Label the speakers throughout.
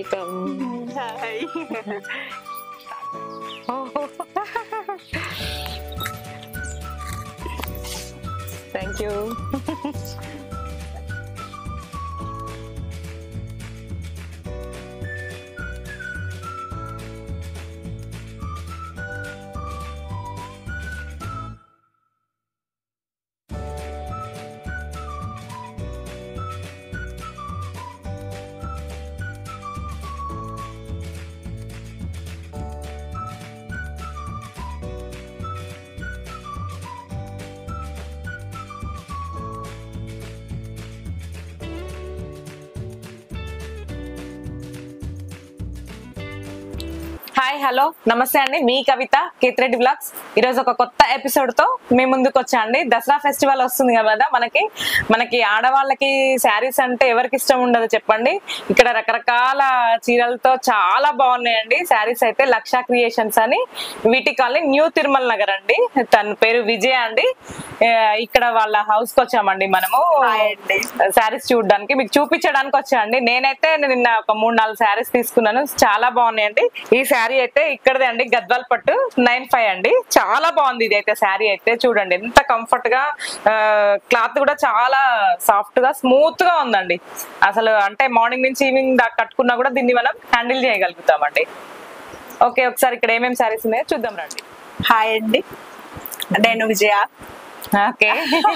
Speaker 1: Welcome
Speaker 2: hi
Speaker 1: thank you hi hello నమస్తే అండి మీ కవిత Kethireddy blogs ఈరోజు ఒక కొత్త ఎపిసోడ్ తో మీ ముందుకు వచ్చా అండి దసరా ఫెస్టివల్ వస్తుంది కదా మనకి మనకి ఆడవాళ్ళకి శారీస్ అంటే ఎవరికి ఇష్టం ఉండదు చెప్పండి ఇక్కడ రకరకాల చీరలతో చాలా బాగున్నాయండి శారీస్ అయితే లక్ష క్రియేషన్స్ అని వీటి కాలనీ న్యూ తిరుమల నగర్ అండి తన పేరు విజయ అండి ఆ, ఇక్కడ వాళ్ళ హౌస్ కి వచ్చామండి మనము
Speaker 2: హాయ్ అండి.
Speaker 1: శారీస్ చూడడానికి మీకు చూపించడానికి వచ్చాయండి నేనైతే నిన్న ఒక మూడు నాలుగు శారీస్ తీసుకున్నాను చాలా బాగున్నాయండి ఈ శారీ అయితే ఇక్కడదే అండి గద్వాల్ పట్టు నైన్ ఫైవ్ అండి చాలా బాగుంది ఇది అయితే శారీ అయితే చూడండి ఎంత కంఫర్ట్ గా క్లాత్ కూడా చాలా సాఫ్ట్ గా స్మూత్ గా ఉందండి అసలు అంటే మార్నింగ్ నుంచి ఈవినింగ్ దాకా కట్టుకున్నా కూడా దీన్ని మనం హ్యాండిల్ చేయగలుగుతామండి ఓకే ఒకసారి ఇక్కడ ఏమేమి శారీస్ ఉన్నాయో చూద్దాం రండి
Speaker 2: హాయ్ అండి నేను విజయ
Speaker 1: ఓకే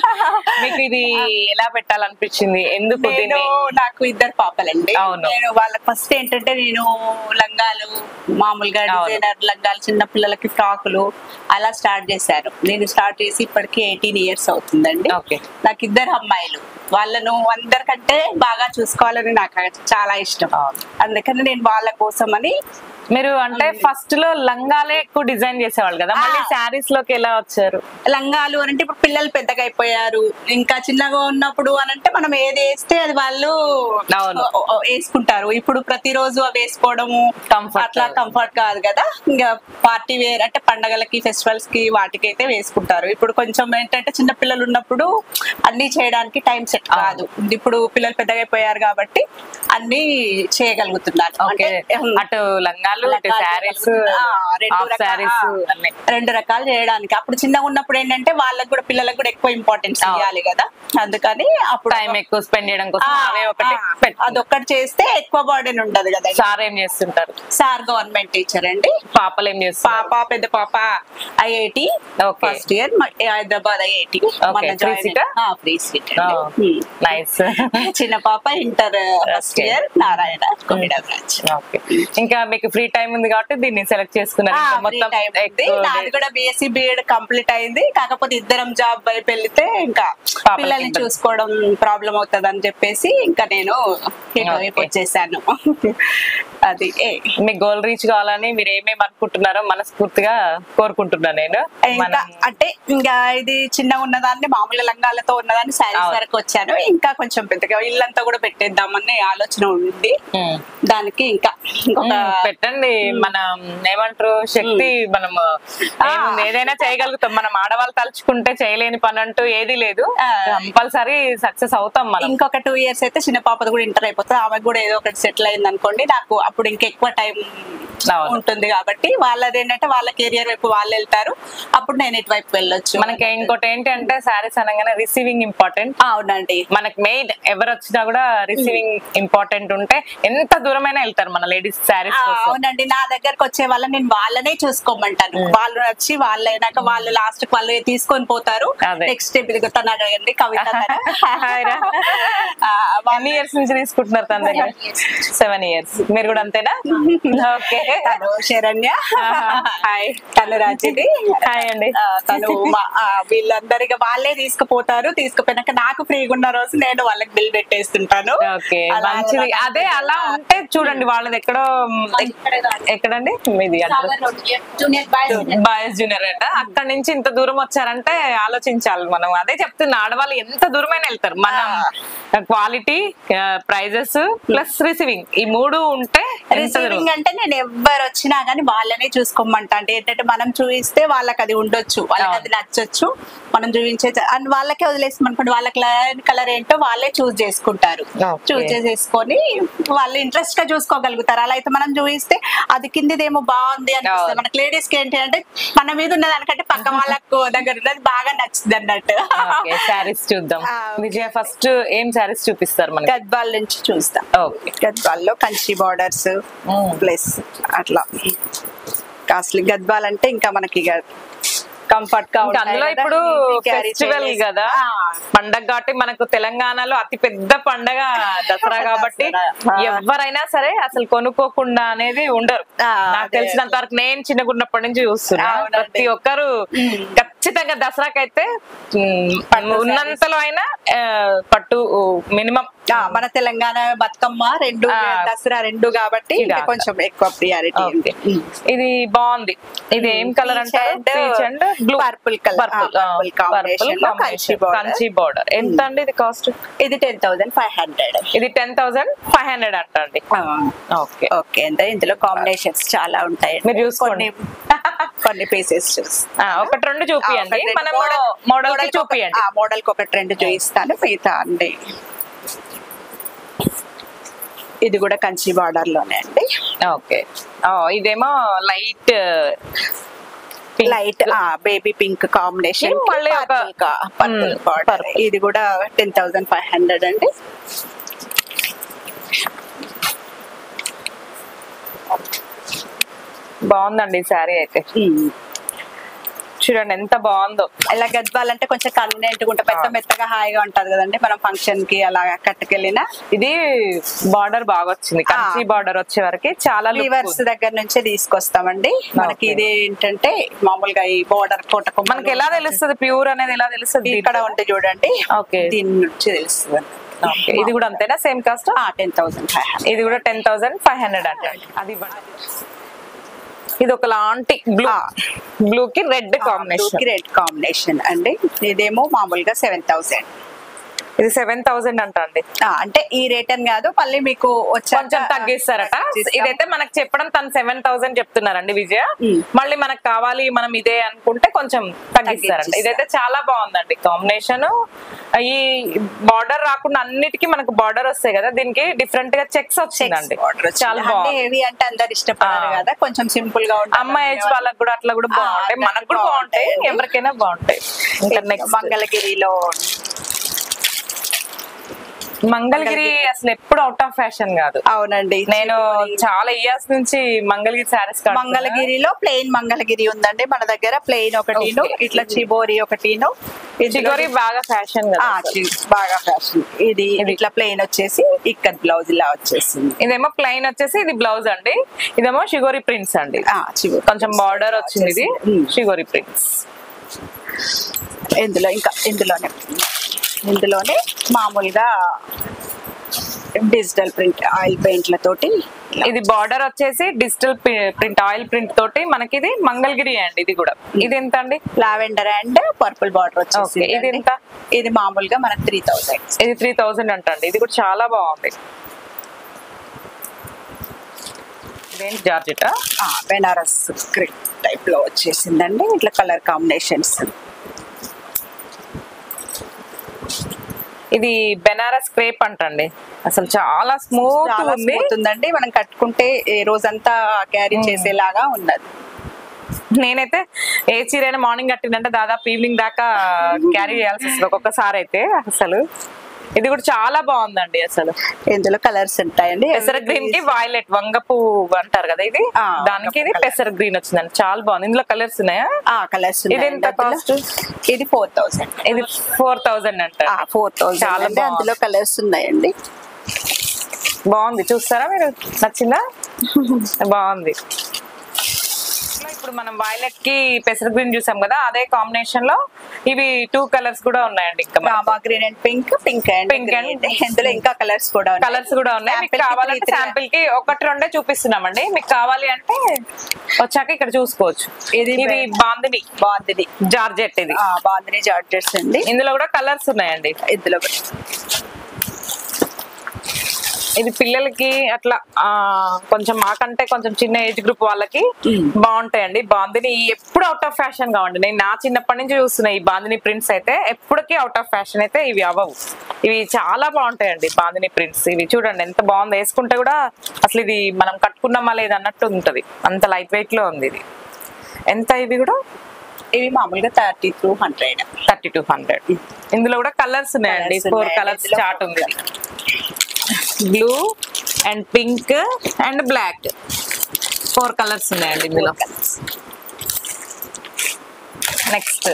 Speaker 1: మీకు ఇది ఎలా పెట్టాలనిపించింది ఎందుకు
Speaker 2: నేను
Speaker 1: దీన్ని
Speaker 2: నాకు ఇద్దరు పాపలండి
Speaker 1: అవును.
Speaker 2: నేను వాళ్ళకి ఫస్ట్ ఏంటంటే నేను లంగాలు మామూలుగా
Speaker 1: అవును.
Speaker 2: డిజైనర్ లంగాలు చిన్న పిల్లలకి ఫ్రాకులు అలా స్టార్ట్ చేశాను నేను స్టార్ట్ చేసి ఇప్పటికి ఎయిటీన్ ఇయర్స్ అవుతుందండి
Speaker 1: ఓకే
Speaker 2: నాకు ఇద్దరు అమ్మాయిలు వాళ్ళను అందరికంటే బాగా చూసుకోవాలని నాకు చాలా ఇష్టం అందుకని నేను వాళ్ళ కోసం అని
Speaker 1: మీరు అంటే ఫస్ట్ లో లంగాలే ఎక్కువ డిజైన్ చేసేవాళ్ళు కదా మళ్ళీ
Speaker 2: ఆ.
Speaker 1: శారీస్ లోకి ఎలా వచ్చారు
Speaker 2: లంగాలు అని అంటే ఇప్పుడు పిల్లలు పెద్దగా అయిపోయారు ఇంకా చిన్నగా ఉన్నప్పుడు అని అంటే మనం ఏది వేస్తే అది వాళ్ళు
Speaker 1: అవును.
Speaker 2: ఓ- ఓ- వేసుకుంటారు ఇప్పుడు ప్రతిరోజు అవి వేసుకోవడము
Speaker 1: Comfort
Speaker 2: అట్లా
Speaker 1: కాదు.
Speaker 2: కంఫర్ట్ కాదు కదా ఇంకా పార్టీ వేర్ అంటే పండగలకి ఫెస్టివల్స్ కి వాటికి అయితే వేసుకుంటారు ఇప్పుడు కొంచెం ఏంటంటే చిన్న పిల్లలు ఉన్నప్పుడు అన్ని చేయడానికి టైం సెట్
Speaker 1: అవును.
Speaker 2: కాదు ఇప్పుడు పిల్లలు పెద్దగా అయిపోయారు కాబట్టి అన్ని చేయగలుగుతున్నారు
Speaker 1: ఓకే
Speaker 2: అంటే,
Speaker 1: అటు లంగాలు ఇటు
Speaker 2: లంగాలు
Speaker 1: శారీస్
Speaker 2: ఆ, రెండు
Speaker 1: హాఫ్
Speaker 2: రకాల-
Speaker 1: శారీస్
Speaker 2: ఆ.
Speaker 1: అన్ని
Speaker 2: రెండు రకాలు చేయడానికి అప్పుడు చిన్నగా ఉన్నప్పుడు ఏంటంటే వాళ్ళకి కూడా పిల్లలకు కూడా ఎక్కువ ఇంపార్టెన్స్
Speaker 1: అవును.
Speaker 2: ఇవ్వాలి కదా అందుకని అప్పుడు
Speaker 1: టైం ఎక్కువ స్పెండ్ చేయడం కోసం
Speaker 2: ఆ,
Speaker 1: అవే ఒకటి
Speaker 2: ఆ, అదొక్కటి చేస్తే ఎక్కువ బర్డెన్ ఉండదు కదా
Speaker 1: సార్ ఏం చేస్తుంటారు
Speaker 2: సార్ గవర్నమెంట్ టీచర్ అండి
Speaker 1: పాపలు ఏం చేస్తారు
Speaker 2: పాప పెద్ద పాప IIT
Speaker 1: Okay.
Speaker 2: First year Hyderabad IIT
Speaker 1: Okay, free seat ఆ?
Speaker 2: ఫ్రీ సీట్
Speaker 1: నైస్
Speaker 2: చిన్న పాప inter first
Speaker 1: Okay.
Speaker 2: Year Narayana కొమిడా బ్రాంచ్
Speaker 1: ఓకే ఇంకా మీకు ఫ్రీ టైం ఉంది కాబట్టి దీన్ని సెలెక్ట్ చేసుకున్నారు ఇంకా మొత్తం ఎక్కువ
Speaker 2: నాది కూడా బిఎస్సి బిఎడ్ కంప్లీట్ అయింది కాకపోతే ఇద్దరం జాబ్ వైపు వెళ్తే ఇంకా
Speaker 1: పాపలకి
Speaker 2: పిల్లల్ని
Speaker 1: ఇబ్బంది.
Speaker 2: చూసుకోవడం ప్రాబ్లం అవుతుంది అని చెప్పేసి ఇంకా నేను ఇటువైపు
Speaker 1: Okay.
Speaker 2: వచ్చేసాను అది ఏ.
Speaker 1: మీ గోల్ రీచ్ కావాలని మీరు ఏమేమి అనుకుంటున్నారో మనస్ఫూర్తిగా కోరుకుంటున్నా నేను
Speaker 2: ఇంకా
Speaker 1: మనం
Speaker 2: అంటే ఇంకా ఇది చిన్నగా ఉన్నదాన్ని మామూలు లంగాలతో ఉన్నదాన్ని శారీస్
Speaker 1: అవును.
Speaker 2: వరకు వచ్చాను ఇంకా కొంచెం పెద్దగా ఇల్లంతా కూడా పెట్టేద్దామని ఆలోచన ఉంది
Speaker 1: ఉమ్.
Speaker 2: దానికి ఇంకా ఇంకొక
Speaker 1: ఉమ్, పెట్టండి మనం ఏమంటారు శక్తి మనం ఏముంది, ఏదైనా చేయగలుగుతాం మనం ఆడవాళ్ళు తలుచుకుంటే చేయలేని పని అంటూ ఏది లేదు
Speaker 2: ఆ.
Speaker 1: కంపల్సరీ సక్సెస్ అవుతాం మనం
Speaker 2: ఇంకొక టూ ఇయర్స్ అయితే చిన్న పాపది కూడా ఇంటర్ అయిపోతుంది ఆమెకు కూడా ఏదో ఒకటి సెటిల్ అయింది అనుకోండి నాకు అప్పుడు ఇంకెక్కువ టైం
Speaker 1: అవును.
Speaker 2: ఉంటుంది కాబట్టి వాళ్ళది ఏంటంటే వాళ్ళ కెరియర్ వైపు వాళ్ళు వెళ్తారు అప్పుడు నేను ఇటువైపు వెళ్ళొచ్చు
Speaker 1: మనకి ఇంకోటి ఏంటి అంటే శారీస్ అనగానే రిసీవింగ్ ఇంపార్టెంట్
Speaker 2: అవునండి
Speaker 1: మనకి మెయిన్ ఎవరు వచ్చినా కూడా రిసీవింగ్ ఇంపార్టెంట్ ఉంటే ఎంత దూరమైనా వెళ్తారు మన లేడీస్
Speaker 2: ఆ,
Speaker 1: శారీస్ కోసం
Speaker 2: అవునండి నా దగ్గరకు వచ్చే వాళ్ళని నేను వాళ్ళనే చూసుకోమంటాను వాళ్ళు వచ్చి వాళ్ళు అయినాక వాళ్ళు లాస్ట్ వాళ్ళు తీసుకొని పోతారు
Speaker 1: అదే.
Speaker 2: నెక్స్ట్ తను అడగండి కవిత తను.
Speaker 1: హాయ్ రా.
Speaker 2: ఆ,
Speaker 1: ఎన్ని ఇయర్స్ నుంచి తీసుకుంటున్నారు తన దగ్గర సెవెన్ ఇయర్స్ మీరు కూడా అంతేనా ఓకే
Speaker 2: తను శరణ్య
Speaker 1: హాయ్
Speaker 2: తను రాజిది
Speaker 1: హాయ్ అండి
Speaker 2: ఆ, తను మా- ఆ, వీళ్ళందరిగా వాళ్ళే తీసుకుపోతారు తీసుకుపోయినాక నాకు ఫ్రీగా ఉన్న రోజు నేను వాళ్ళకి బిల్ పెట్టేస్తుంటాను
Speaker 1: ఓకే
Speaker 2: అలా
Speaker 1: మంచిది
Speaker 2: అలా
Speaker 1: అదే అలా ఉంటే చూడండి వాళ్ళది ఎక్కడో ఎక్కడండి మీది బాయ్స్ జూనియర్ అట అక్కడ నుంచి ఇంత దూరం వచ్చారంటే ఆలోచించాలి మనం అదే చెప్తున్నా ఆడవాళ్ళు ఎంత దూరమైన వెళ్తారు మనం క్వాలిటీ ప్రైజెస్ ప్లస్ రిసీవింగ్ ఈ మూడు ఉంటే ఎంత దూరం
Speaker 2: రిసీవింగ్ అంటే నేను ఎవ్వరు వచ్చినా గానీ వాళ్ళనే చూసుకోమంటా అంటే ఏంటంటే మనం చూపిస్తే వాళ్ళకి అది ఉండొచ్చు వాళ్ళకి
Speaker 1: అవును.
Speaker 2: అది నచ్చొచ్చు మనం చూపించే అండ్ వాళ్ళకే వదిలేస్తాం అనుకోండి వాళ్ళకి కలర్ ఏంటో వాళ్ళే చూస్ చేసుకుంటారు
Speaker 1: Okay.
Speaker 2: చూస్ చేసేసుకొని వాళ్ళు ఇంట్రెస్ట్ గా చూసుకోగలుగుతారు అలా అయితే మనం చూపిస్తే అది కిందిదేమో బాగుంది అనిపిస్తుంది
Speaker 1: అవును.
Speaker 2: మనకి లేడీస్ కి ఏంటి అంటే మన మీద ఉన్న దానికంటే పక్క వాళ్ళకు దగ్గర ఉన్నది బాగా నచ్చుతుంది అన్నట్టు
Speaker 1: ఓకే శారీస్ చూద్దాం
Speaker 2: ఆ, okay.
Speaker 1: విజయ ఫస్ట్ ఏం శారీస్ చూపిస్తారు మనకి
Speaker 2: గద్వాల్ నుంచి చూస్తాం
Speaker 1: ఓకే
Speaker 2: గద్వాల్లో కంచి బార్డర్స్
Speaker 1: Mm.
Speaker 2: ప్లస్ అట్లా కాస్ట్లీ గద్వాల్ అంటే ఇంకా మనకి కంఫర్ట్ గా
Speaker 1: ఇంకా
Speaker 2: ఉంటాయి
Speaker 1: అందులో
Speaker 2: కదా,
Speaker 1: ఇప్పుడు
Speaker 2: easy carry
Speaker 1: ఫెస్టివల్
Speaker 2: చేయలేసి-
Speaker 1: కదా
Speaker 2: ఆ,
Speaker 1: పండగ కాబట్టి మనకు తెలంగాణలో అతి పెద్ద పండగ దసరా కాబట్టి
Speaker 2: దసరా. ఆ.
Speaker 1: ఎవరైనా సరే అసలు కొనుక్కోకుండా అనేది ఉండరు
Speaker 2: ఆ,
Speaker 1: నాకు
Speaker 2: అదే,
Speaker 1: తెలిసినంత వరకు నేను చిన్నగున్నప్పటి నుంచి చూస్తున్నా
Speaker 2: అవునండి.
Speaker 1: ప్రతి ఒక్కరు
Speaker 2: ఉమ్.
Speaker 1: ఖచ్చితంగా దసరాకైతే ఉమ్,
Speaker 2: పట్టు
Speaker 1: ఉన్నంతలో అయినా ఆ, పట్టు మినిమం
Speaker 2: ఆ, మన తెలంగాణ బతుకమ్మ రెండు
Speaker 1: ఆ.
Speaker 2: దసరా రెండు కాబట్టి
Speaker 1: ఇది
Speaker 2: ఇంకా
Speaker 1: అక్కడ.
Speaker 2: కొంచెం ఎక్కువ ప్రియారిటీ ఉంది
Speaker 1: ఇది బాగుంది ఇది ఏం కలర్ అంటారు peach and blue
Speaker 2: purple colour
Speaker 1: purple
Speaker 2: purple combination లో కంచి border.
Speaker 1: కంచి బార్డర్ ఎంత అండి ఇది కాస్ట్
Speaker 2: ఇది టెన్ థౌసండ్ ఫైవ్ హండ్రెడ్
Speaker 1: ఇది టెన్ థౌసండ్ ఫైవ్ హండ్రెడ్ అంట అండి ఓకే
Speaker 2: ఓకే అంటే ఇందులో కాంబినేషన్స్ చాలా ఉంటాయి
Speaker 1: మీరు చూసుకోండి.
Speaker 2: కొన్ని కొన్ని పీసెస్ చూస్తాను
Speaker 1: ఒకటి రెండు చూపియండి మనం మోడల్ కి చూపియండి
Speaker 2: మోడల్ కి ఒకటి రెండు చూపిస్తాను మిగతా అండి ఇది కూడా కంచి బార్డర్ లోనే అండి
Speaker 1: ఓకే ఇదేమో light
Speaker 2: light baby pink combination
Speaker 1: ఇది మళ్ళీ ఒక-
Speaker 2: పర్పుల్
Speaker 1: మ్మ్,
Speaker 2: బార్డర్ ఇది కూడా టెన్ థౌసండ్ ఫైవ్ హండ్రెడ్ అండి
Speaker 1: బాగుందండి ఈ శారీ అయితే
Speaker 2: మ్మ్.
Speaker 1: చూడండి ఎంత బాగుందో
Speaker 2: ఇలా గద్వాలంటే కొంచెం కన్వీనెంట్ గా ఉంటుంది పెద్ద మెత్తగా హాయిగా ఉంటది కదండి మనం ఫంక్షన్ కి అలా కట్టుకెళ్ళినా
Speaker 1: ఇది బార్డర్ బాగా వచ్చింది కంచి బార్డర్ వచ్చే వరకు చాలా look
Speaker 2: రివర్స్
Speaker 1: ఉంది.
Speaker 2: దగ్గర నుంచే తీసుకొస్తామండి మనకి
Speaker 1: Okay.
Speaker 2: ఇది ఏంటంటే మామూలుగా ఈ బోర్డర్ కోట కొమ్మలు
Speaker 1: మనకి ఎలా తెలుస్తుంది ప్యూర్ అనేది ఎలా తెలుస్తుంది
Speaker 2: ఇక్కడ ఉంటే చూడండి
Speaker 1: Okay.
Speaker 2: దీని నుంచి తెలుస్తుంది
Speaker 1: ఓకే ఇది కూడా అంతేనా same cost
Speaker 2: ten thousand five hundred
Speaker 1: ఇది కూడా టెన్ థౌసండ్ ఫైవ్ హండ్రెడ్ అంటే అది ఇవ్వండి. ఇది ఒక లాంటి బ్లూ
Speaker 2: ఆ.
Speaker 1: బ్లూ కి రెడ్ కాంబినేషన్
Speaker 2: రెడ్ కాంబినేషన్ అండి ఇదేమో మామూలుగా సెవెన్ థౌసండ్
Speaker 1: ఇది సెవెన్ థౌసండ్ అంట అండి
Speaker 2: అంటే ఈ రేట్ అని కాదు మళ్ళీ మీకు వచ్చాక
Speaker 1: కొంచెం తగ్గిస్తారట
Speaker 2: తగ్గిస్తాం.
Speaker 1: ఇదైతే మనకు చెప్పడం తను సెవెన్ థౌసండ్ చెప్తున్నారండి విజయ
Speaker 2: మ్మ్.
Speaker 1: మళ్ళీ మనకు కావాలి మనం ఇదే అనుకుంటే కొంచెం తగ్గిస్తారంట
Speaker 2: తగ్గించిస్తారు.
Speaker 1: ఇదైతే చాలా బాగుందండి కాంబినేషన్ ఈ బార్డర్ రాకుండా అన్నిటికీ మనకు బార్డర్ వస్తాయి కదా దీనికి డిఫరెంట్ గా చెక్స్ వచ్చిందండి చాలా బాగుంది
Speaker 2: హెవీ అంటే అందరు ఇష్టపడరు
Speaker 1: ఆ.
Speaker 2: కదా కొంచెం సింపుల్ గా ఉంటుంది
Speaker 1: అమ్మాయి ఏజ్ వాళ్ళకి కూడా అట్లా కూడా
Speaker 2: ఆ,
Speaker 1: బాగుంటాయి
Speaker 2: దానికి
Speaker 1: మనకు కూడా బాగుంటాయి
Speaker 2: బాగుంటాయి.
Speaker 1: ఎవరికైనా బాగుంటాయి ఇంకా నెక్స్ట్
Speaker 2: మంగళగిరిలో
Speaker 1: మంగళగిరి అసలు ఎప్పుడు అవుట్ ఆఫ్ ఫ్యాషన్ కాదు
Speaker 2: అవునండి
Speaker 1: నేను చాలా ఇయర్స్ నుంచి మంగళగిరి శారీస్
Speaker 2: మంగళగిరిలో ప్లెయిన్ మంగళగిరి ఉందండి మన దగ్గర ప్లెయిన్ ఒకటిను
Speaker 1: Okay.
Speaker 2: ఇట్లా చిబోరి ఒకటిను ఇందులో
Speaker 1: చిగోరి బాగా ఫ్యాషన్ కదా
Speaker 2: ఆ,
Speaker 1: అసలు.
Speaker 2: చి- బాగా ఫ్యాషన్ ఇది
Speaker 1: ఇది.
Speaker 2: ఇట్లా ప్లెయిన్ వచ్చేసి ఇక్కడ బ్లౌజ్ ఇలా వచ్చేసింది
Speaker 1: ఇదేమో ప్లెయిన్ వచ్చేసి ఇది బ్లౌజ్ అండి ఇదేమో షిగోరి ప్రింట్స్ అండి
Speaker 2: ఆ, చిబోరి
Speaker 1: కొంచెం బార్డర్ వచ్చింది ఇది
Speaker 2: ఉమ్.
Speaker 1: షిగోరి ప్రింట్స్
Speaker 2: ఇందులో ఇంకా ఇందులోనే ఇందులోనే మామూలుగా డిజిటల్ ప్రింట్ ఆయిల్ పెయింట్లతోటి
Speaker 1: ఇది బార్డర్ వచ్చేసి డిజిటల్ ప్రింట్ ఆయిల్ ప్రింట్ తోటి మనకి ఇది మంగళగిరి అండి ఇది కూడా ఇది ఎంత అండి
Speaker 2: లావెండర్ అండ్ పర్పుల్ బార్డర్ వచ్చేసి
Speaker 1: Okay, ఇది ఎంత?
Speaker 2: ఇది మామూలుగా మనకు త్రీ థౌసండ్
Speaker 1: ఇది త్రీ థౌసండ్ అంటండి ఇది కూడా చాలా బాగుంది ఇదేంటి జార్జెటా
Speaker 2: బెనారస్ క్రిక్ టైప్ లో వచ్చేసిందండి ఇట్లా కలర్ కాంబినేషన్స్
Speaker 1: ఇది బెనారస్ క్రేప్ అంటండి అసలు చాలా స్మూత్
Speaker 2: చాలా
Speaker 1: ఉంది
Speaker 2: స్మూత్ ఉందండి మనం కట్టుకుంటే ఏ రోజంతా క్యారీ చేసేలాగా ఉన్నది
Speaker 1: నేనైతే ఏ చీరైనా మార్నింగ్ కట్టిందంటే దాదాపు ఈవినింగ్ దాకా క్యారీ చేయాల్సి వస్తుంది ఒక్కొక్కసారి అయితే అసలు ఇది కూడా చాలా బాగుందండి అసలు
Speaker 2: ఇందులో కలర్స్ ఉంటాయండి
Speaker 1: పెసర గ్రీన్ కి వైలెట్ వంగపు అంటారు కదా ఇది
Speaker 2: ఆ,
Speaker 1: దానికి ఇది
Speaker 2: వంగపు
Speaker 1: పెసర గ్రీన్ వచ్చిందండి చాలా బాగుంది ఇందులో కలర్స్ ఉన్నాయా
Speaker 2: ఆ కలర్స్
Speaker 1: ఇది ఎంత కాస్ట్
Speaker 2: ఇది ఫోర్ థౌసండ్
Speaker 1: ఇది ఫోర్ థౌజండ్ అంట
Speaker 2: ఫోర్ థౌసండ్
Speaker 1: చాలా
Speaker 2: చాలా
Speaker 1: బాగుంది.
Speaker 2: అందులో కలర్స్ ఉన్నాయండి
Speaker 1: బాగుంది చూస్తారా మీరు నచ్చిందా బాగుంది ఇప్పుడు మనం వైలెట్ కి పెసర గ్రీన్ చూసాం కదా అదే కాంబినేషన్ లో ఇవి టూ కలర్స్ కూడా ఉన్నాయండి ఇంకా
Speaker 2: Rama green and pink pink and
Speaker 1: Pink and-
Speaker 2: pink ఇందులో ఇంకా కలర్స్ కూడా ఉన్నాయి.
Speaker 1: కలర్స్ కూడా ఉన్నాయి మీకు
Speaker 2: Sample కి
Speaker 1: కావాలంటే
Speaker 2: three, three.
Speaker 1: శాంపిల్ కి ఒకటి రెండే చూపిస్తున్నామండి మీకు కావాలి అంటే వచ్చాక ఇక్కడ చూసుకోవచ్చు
Speaker 2: ఇది
Speaker 1: ఇది బాందిని
Speaker 2: బాగుంది
Speaker 1: జార్జెట్ ఇది
Speaker 2: బాగుంది జార్జెట్స్ అండి
Speaker 1: ఇందులో కూడా కలర్స్ ఉన్నాయండి
Speaker 2: ఇందులో కూడా.
Speaker 1: ఇది పిల్లలకి అట్లా ఆ కొంచెం మాకంటే కొంచెం చిన్న ఏజ్ గ్రూప్ వాళ్ళకి బాగుంటాయండి బాందిని ఎప్పుడు అవుట్ ఆఫ్ ఫ్యాషన్ కావండి నేను నా చిన్నప్పటి నుంచి చూస్తున్నా ఈ బాందిని ప్రింట్స్ అయితే ఎప్పటికీ అవుట్ ఆఫ్ ఫ్యాషన్ అయితే ఇవి అవ్వవు ఇవి చాలా బాగుంటాయండి బాందిని ప్రింట్స్ ఇవి చూడండి ఎంత బాగుంది వేసుకుంటే కూడా అసలు ఇది మనం కట్టుకున్నామా లేదా అన్నట్టు ఉంటది అంత లైట్ వెయిట్ లో ఉంది ఇది ఎంత ఇది కూడా
Speaker 2: ఇవి మామూలుగా thirty two hundred
Speaker 1: thirty two hundred ఇందులో కూడా కలర్స్ ఉన్నాయండి
Speaker 2: Colours
Speaker 1: ఫోర్
Speaker 2: ఉన్నాయి.
Speaker 1: కలర్స్
Speaker 2: ఇందులో
Speaker 1: చార్ట్
Speaker 2: four
Speaker 1: ఉంది blue and pink and black four colours ఉన్నాయండి ఇందులో నెక్స్ట్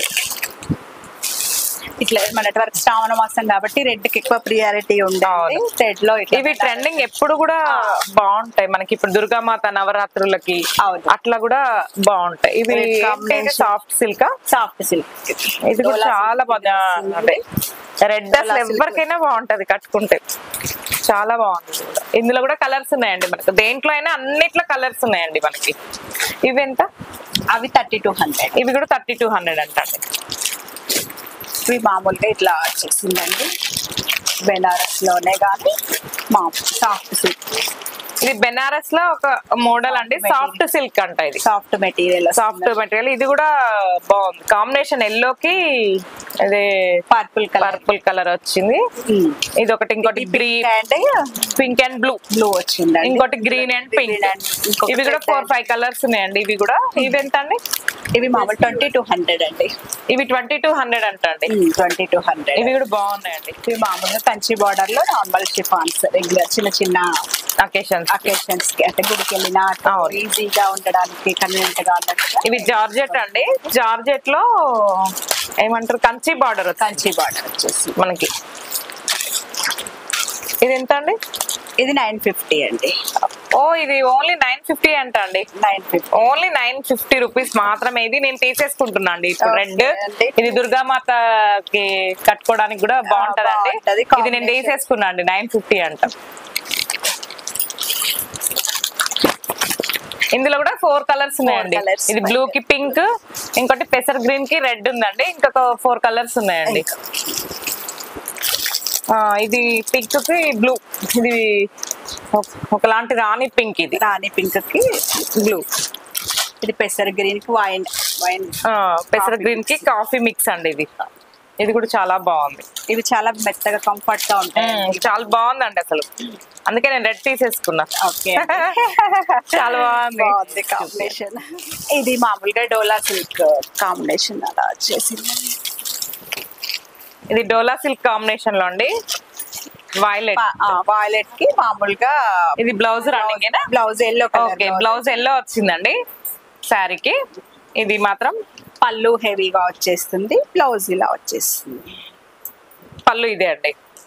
Speaker 2: ఇట్లా మన వర్క్ శ్రావణ మాసం కాబట్టి రెడ్ కి ఎక్కువ ప్రియారిటీ ఉండేది
Speaker 1: అవును.
Speaker 2: రెడ్ లో ఇట్లా
Speaker 1: ఇవి ట్రెండింగ్ ఎప్పుడు కూడా బాగుంటాయి మనకి ఇప్పుడు దుర్గామాత నవరాత్రులకి
Speaker 2: అవును.
Speaker 1: అట్లా కూడా బాగుంటాయి ఇవి
Speaker 2: Red combination.
Speaker 1: Soft silk
Speaker 2: soft silk
Speaker 1: ఇది కూడా చాలా బాగుంది రెడ్ అసలు ఎవరికైనా బాగుంటది కట్టుకుంటే చాలా బాగుంది ఇది కూడా. ఇందులో కూడా కలర్స్ ఉన్నాయండి మనకు దేంట్లో అయినా అన్నిట్లో కలర్స్ ఉన్నాయండి మనకి ఇవి ఎంత
Speaker 2: అవి థర్టీ టూ హండ్రెడ్
Speaker 1: ఇవి కూడా థర్టీ టూ హండ్రెడ్ అంటండి
Speaker 2: ఇవి మామూలుగా ఇట్లా వచ్చేసిందండి బెనారస్ లోనే కానీ మా సాఫ్ట్ సిల్క్
Speaker 1: ఇది బెనారస్ లో ఒక మోడల్ అండి సాఫ్ట్ సిల్క్ అంట ఇది
Speaker 2: సాఫ్ట్ మెటీరియల్
Speaker 1: సాఫ్ట్ మెటీరియల్ ఇది కూడా బాగుంది కాంబినేషన్ ఎల్లోకి ఇది
Speaker 2: పర్పుల్ కలర్
Speaker 1: పర్పుల్ కలర్ వచ్చింది ఇది ఒకటి ఇంకోటి green
Speaker 2: and
Speaker 1: pink and blue
Speaker 2: blue వచ్చిందండి
Speaker 1: ఇంకోటి green and pink
Speaker 2: Green and ఇంకొకటి
Speaker 1: ఇవి కూడా
Speaker 2: red
Speaker 1: four
Speaker 2: and-
Speaker 1: five colours ఉన్నాయండి ఇవి కూడా ఇవి ఎంత అండి
Speaker 2: ఇవి మామూలు ట్వంటీ టూ హండ్రెడ్ అండి
Speaker 1: ఇవి ట్వంటీ టూ హండ్రెడ్ అంట అండి
Speaker 2: ట్వంటీ టూ హండ్రెడ్
Speaker 1: ఇవి కూడా బాగున్నాయండి
Speaker 2: ఇవి మామూలుగా కంచి బార్డర్ లో నార్మల్ షిఫాన్స్ రెగ్యులర్ చిన్న చిన్న
Speaker 1: అకేషన్స్
Speaker 2: అకేషన్స్ కి అంటే గుడికి వెళ్ళినా
Speaker 1: అవును.
Speaker 2: ఈజీగా ఉండడానికి కన్వీనియంట్ గా ఉన్నట్టుగా
Speaker 1: ఇవి జార్జెట్ అండి జార్జెట్ లో ఏమంటారు కంచి బార్డర్
Speaker 2: కంచి బార్డర్ వచ్చేసి
Speaker 1: మనకి ఇది ఎంత అండి
Speaker 2: ఇది నైన్ ఫిఫ్టీ అండి
Speaker 1: ఓ ఇది ఓన్లీ నైన్ ఫిఫ్టీ అంట అండి
Speaker 2: nine fifty
Speaker 1: only nine fifty rupees మాత్రమే ఇది నేను తీసేసుకుంటున్నా అండి ఇప్పుడు
Speaker 2: Okay
Speaker 1: రెడ్
Speaker 2: అండి.
Speaker 1: ఇది దుర్గామాతకి కట్టుకోవడానికి కూడా బాగుంటదండి
Speaker 2: బాగుంటది.
Speaker 1: ఇది నేను
Speaker 2: Combination.
Speaker 1: తీసేసుకున్నా అండి నైన్ ఫిఫ్టీ అంట ఇందులో కూడా ఫోర్ కలర్స్ ఉన్నాయండి
Speaker 2: colours
Speaker 1: ఇది బ్లూ కి పింక్ ఇంకోటి పెసర్ గ్రీన్ కి రెడ్ ఉందండి ఇంకొక ఫోర్ కలర్స్ ఉన్నాయండి ఆ, ఇది పింక్ కి బ్లూ ఇది ఒక- ఒకలాంటి రాణి పింక్ ఇది
Speaker 2: రాణి పింక్ కి
Speaker 1: బ్లూ
Speaker 2: ఇది పెసర్ గ్రీన్ కి వైన్ వైన్
Speaker 1: పెసర గ్రీన్ కి కాఫీ మిక్స్ అండి ఇది ఇది కూడా చాలా బాగుంది
Speaker 2: ఇవి చాలా మెత్తగా కంఫర్ట్ గా ఉంటాయి
Speaker 1: మ్మ్, చాలా బాగుందండి అసలు అందుకే నేను రెడ్ తీసేసుకున్నా
Speaker 2: ఓకే
Speaker 1: చాలా బాగుంది
Speaker 2: బాగుంది కాంబినేషన్ ఇది మామూలుగా డోలా సిల్క్ కాంబినేషన్ అలా వచ్చేసింది
Speaker 1: ఇది డోలా సిల్క్ కాంబినేషన్ లో అండి వైలెట్
Speaker 2: వాయిలెట్ కి మామూలుగా
Speaker 1: ఇది blouse running
Speaker 2: blouse yellow
Speaker 1: okay blouse yellow వచ్చిందండి శారీకి ఇది మాత్రం
Speaker 2: పళ్ళు హెవీగా వచ్చేస్తుంది బ్లౌజ్ ఇలా వచ్చేస్తుంది
Speaker 1: పళ్ళు ఇదే అండి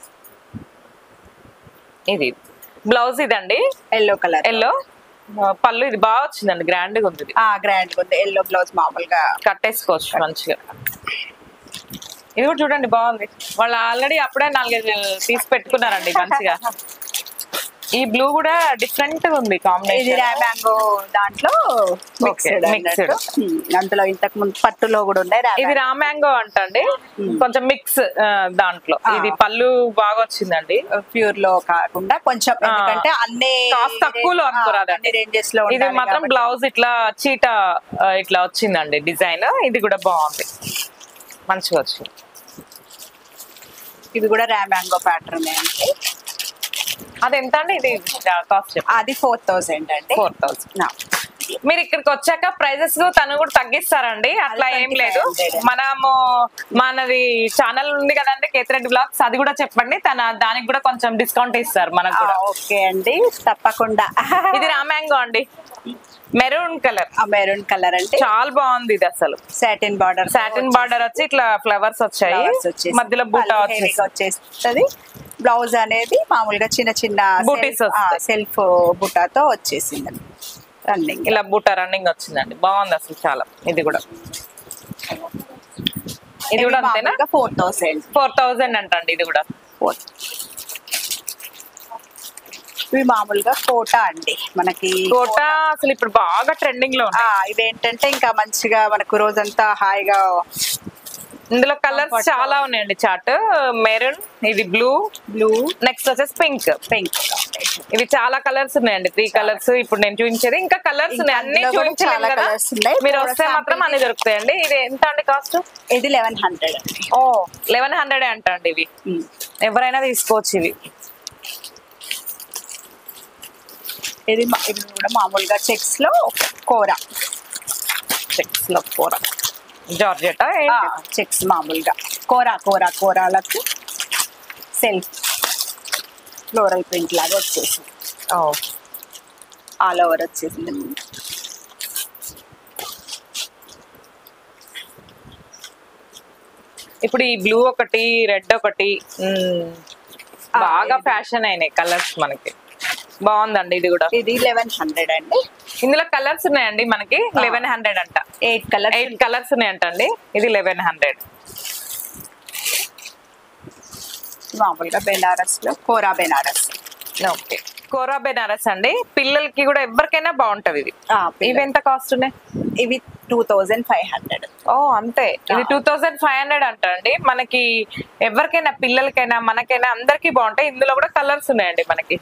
Speaker 1: ఇది బ్లౌజ్ ఇదండి
Speaker 2: ఎల్లో కలర్
Speaker 1: ఎల్లో పళ్ళు ఇది బాగా వచ్చిందండి గ్రాండ్ గా ఉంది ఇది
Speaker 2: ఆ గ్రాండ్ ఉంది ఎల్లో బ్లౌజ్ మామూలుగా
Speaker 1: కట్టేసుకోవచ్చు మంచిగా ఇది కూడా చూడండి బాగుంది వాళ్ళు ఆల్రెడీ అప్పుడే నాలుగైదు తీసి పెట్టుకున్నారండి మంచిగా ఈ బ్లూ కూడా డిఫరెంట్ గా ఉంది
Speaker 2: ఇది
Speaker 1: కాంబినేషన్
Speaker 2: రా మ్యాంగో దాంట్లో మిక్స్డ్
Speaker 1: mixed.
Speaker 2: అందులో ఇంతకు ముందు పట్టులో కూడా ఉన్నాయి రా
Speaker 1: ఇది రా మ్యాంగో అంటండి కొంచెం మిక్స్ దాంట్లో
Speaker 2: ఆ.
Speaker 1: ఇది పళ్ళు బాగా వచ్చిందండి
Speaker 2: ప్యూర్ లో కాకుండా కొంచెం
Speaker 1: ఆ.
Speaker 2: ఎందుకంటే అన్ని
Speaker 1: కాస్త తక్కువలో అనుకోరాదండి.
Speaker 2: అన్ని రేంజెస్ లో
Speaker 1: ఇది
Speaker 2: ఉండాలి
Speaker 1: మాత్రం
Speaker 2: కాబట్టి.
Speaker 1: బ్లౌజ్ ఇట్లా చీట ఆ, ఇట్లా వచ్చిందండి డిజైన్ ఇది కూడా బాగుంది మంచిగా వచ్చింది
Speaker 2: ఇవి కూడా రా మ్యాంగో ప్యాటర్న్ అండి
Speaker 1: అది ఎంత అండి ఇది కాస్ట్
Speaker 2: అది ఫోర్ థౌసండ్ అండి
Speaker 1: ఫోర్ థౌసండ్
Speaker 2: నా.
Speaker 1: మీరు ఇక్కడికి వచ్చాక ప్రైజెస్ తను కూడా తగ్గిస్తారండి అట్లా ఏం లేదు
Speaker 2: 2500.
Speaker 1: మనము మనది ఛానల్ ఉంది కదండి కేతిరెడ్డి బ్లాగ్స్ అది కూడా చెప్పండి తన దానికి కూడా కొంచెం డిస్కౌంట్ ఇస్తారు మనకు
Speaker 2: ఆ,
Speaker 1: కూడా
Speaker 2: ఓకే అండి తప్పకుండా
Speaker 1: ఇది రామ్యాంగో అండి మెరూన్ కలర్
Speaker 2: ఆ మెరూన్ కలర్ అంటే
Speaker 1: చాలా బాగుంది ఇది అసలు
Speaker 2: సాటిన్ బార్డర్
Speaker 1: సాటిన్ బార్డర్ వచ్చి ఇట్లా ఫ్లవర్స్ వచ్చాయి మధ్యలో బూట వచ్చేసి
Speaker 2: వచ్చేస్తుంది బ్లౌజ్ అనేది మామూలుగా చిన్న చిన్న
Speaker 1: Booties వస్తాయి.
Speaker 2: సెల్ఫ్ బుటాతో వచ్చేసింది రన్నింగ్
Speaker 1: ఇలా బూట రన్నింగ్ వచ్చిందండి బాగుంది అసలు చాలా ఇది కూడా ఇది కూడా అంతేనా
Speaker 2: ఫోర్ థౌసండ్
Speaker 1: ఫోర్ థౌజండ్ అంటండి ఇది కూడా
Speaker 2: ఇవి మామూలుగా కోటా అండి మనకి
Speaker 1: కోట అసలు ఇప్పుడు బాగా ట్రెండింగ్ లో ఉంది
Speaker 2: ఆ, ఇవేంటంటే ఇంకా మంచిగా మనకు రోజంతా హాయిగా
Speaker 1: ఇందులో కలర్స్ చాలా ఉన్నాయండి చార్ట్ మెరూన్ ఇది బ్లూ
Speaker 2: బ్లూ
Speaker 1: నెక్స్ట్ వచ్చేసి పింక్
Speaker 2: పింక్
Speaker 1: ఇవి చాలా కలర్స్ ఉన్నాయండి త్రీ కలర్స్ ఇప్పుడు నేను చూపించేది ఇంకా కలర్స్ ఉన్నాయి అన్ని
Speaker 2: ఇందులో కూడా
Speaker 1: చూపించలేము
Speaker 2: చాలా
Speaker 1: కదా
Speaker 2: colours ఉన్నాయి.
Speaker 1: మీరు
Speaker 2: ఇప్పుడు
Speaker 1: వస్తే
Speaker 2: sample
Speaker 1: మాత్రం అన్ని దొరుకుతాయండి ఇది ఎంత అండి కాస్ట్
Speaker 2: ఇది లెవెన్ హండ్రెడ్ అండి
Speaker 1: ఓ లెవెన్ హండ్రెడ్ అంట అండి ఇవి
Speaker 2: ఉమ్.
Speaker 1: ఎవరైనా తీసుకోవచ్చు ఇవి
Speaker 2: ఇది మా- ఇది కూడా మామూలుగా చెక్స్ లో కూర
Speaker 1: చెక్స్ లో కూర జార్జెటా
Speaker 2: చెక్స్ మామూలుగా కూర కూర కూరలకు సెల్ఫ్ ఫ్లోరల్ ప్రింట్ లాగా వచ్చేసింది ఆల్ ఓవర్ వచ్చేసింది
Speaker 1: ఇప్పుడు ఈ బ్లూ ఒకటి రెడ్ ఒకటి మ్మ్,
Speaker 2: ఆ,
Speaker 1: బాగా
Speaker 2: ఇది.
Speaker 1: ఫ్యాషన్ అయినాయి కలర్స్ మనకి బాగుందండి ఇది కూడా
Speaker 2: ఇది లెవెన్ హండ్రెడ్ అండి
Speaker 1: ఇందులో కలర్స్ ఉన్నాయండి మనకి లెవెన్ హండ్రెడ్ అంట
Speaker 2: ఎయిట్ కలర్
Speaker 1: ఎయిట్ కలర్స్ ఉన్నాయంట అండి ఇది లెవెన్ హండ్రెడ్
Speaker 2: మామూలుగా బెనారస్ లో కోరా బెనారస్
Speaker 1: ఓకే కోరా బెనారస్ అండి పిల్లలకి కూడా ఎవరికైనా బాగుంటది ఇది
Speaker 2: ఆ,
Speaker 1: ఇవి ఎంత కాస్ట్ ఉన్నాయి
Speaker 2: ఇవి టూ థౌజండ్ ఫైవ్ హండ్రెడ్
Speaker 1: ఓ అంతే ఇది టూ థౌసండ్ ఫైవ్ హండ్రెడ్ అంటండి మనకి ఎవరికైనా పిల్లలకైనా మనకైనా అందరికీ బాగుంటాయి ఇందులో కూడా కలర్స్ ఉన్నాయండి మనకి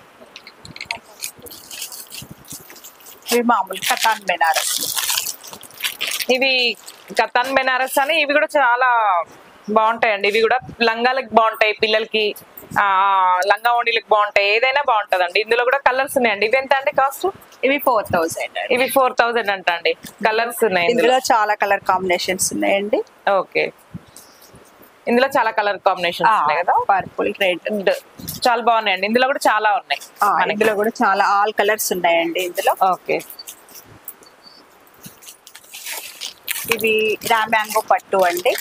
Speaker 2: ఇవి మామూలు కటాన్ బెనారస్
Speaker 1: ఇవి కతాన్ బెనారస్ అని ఇవి కూడా చాలా బాగుంటాయండి ఇవి కూడా లంగాలకు బాగుంటాయి పిల్లలకి ఆ లంగా ఓణీలకు బాగుంటాయి ఏదైనా బాగుంటదండి ఇందులో కూడా కలర్స్ ఉన్నాయండి ఇవి ఎంత అండి కాస్ట్
Speaker 2: ఇవి ఫోర్ థౌజండ్
Speaker 1: ఇవి ఫోర్ థౌజండ్ అంట అండి కలర్స్ ఉన్నాయి ఇందులో
Speaker 2: ఇందులో చాలా కలర్ కాంబినేషన్స్ ఉన్నాయండి
Speaker 1: ఓకే ఇందులో చాలా కలర్ కాంబినేషన్స్ ఉన్నాయి కదా
Speaker 2: పర్పుల్ రెడ్
Speaker 1: And చాలా బాగున్నాయండి ఇందులో కూడా చాలా ఉన్నాయి మనకి
Speaker 2: ఇందులో కూడా చాలా ఆల్ కలర్స్ ఉన్నాయండి ఇందులో
Speaker 1: ఓకే
Speaker 2: ఇవి రామ్యాంగో పట్టు అండి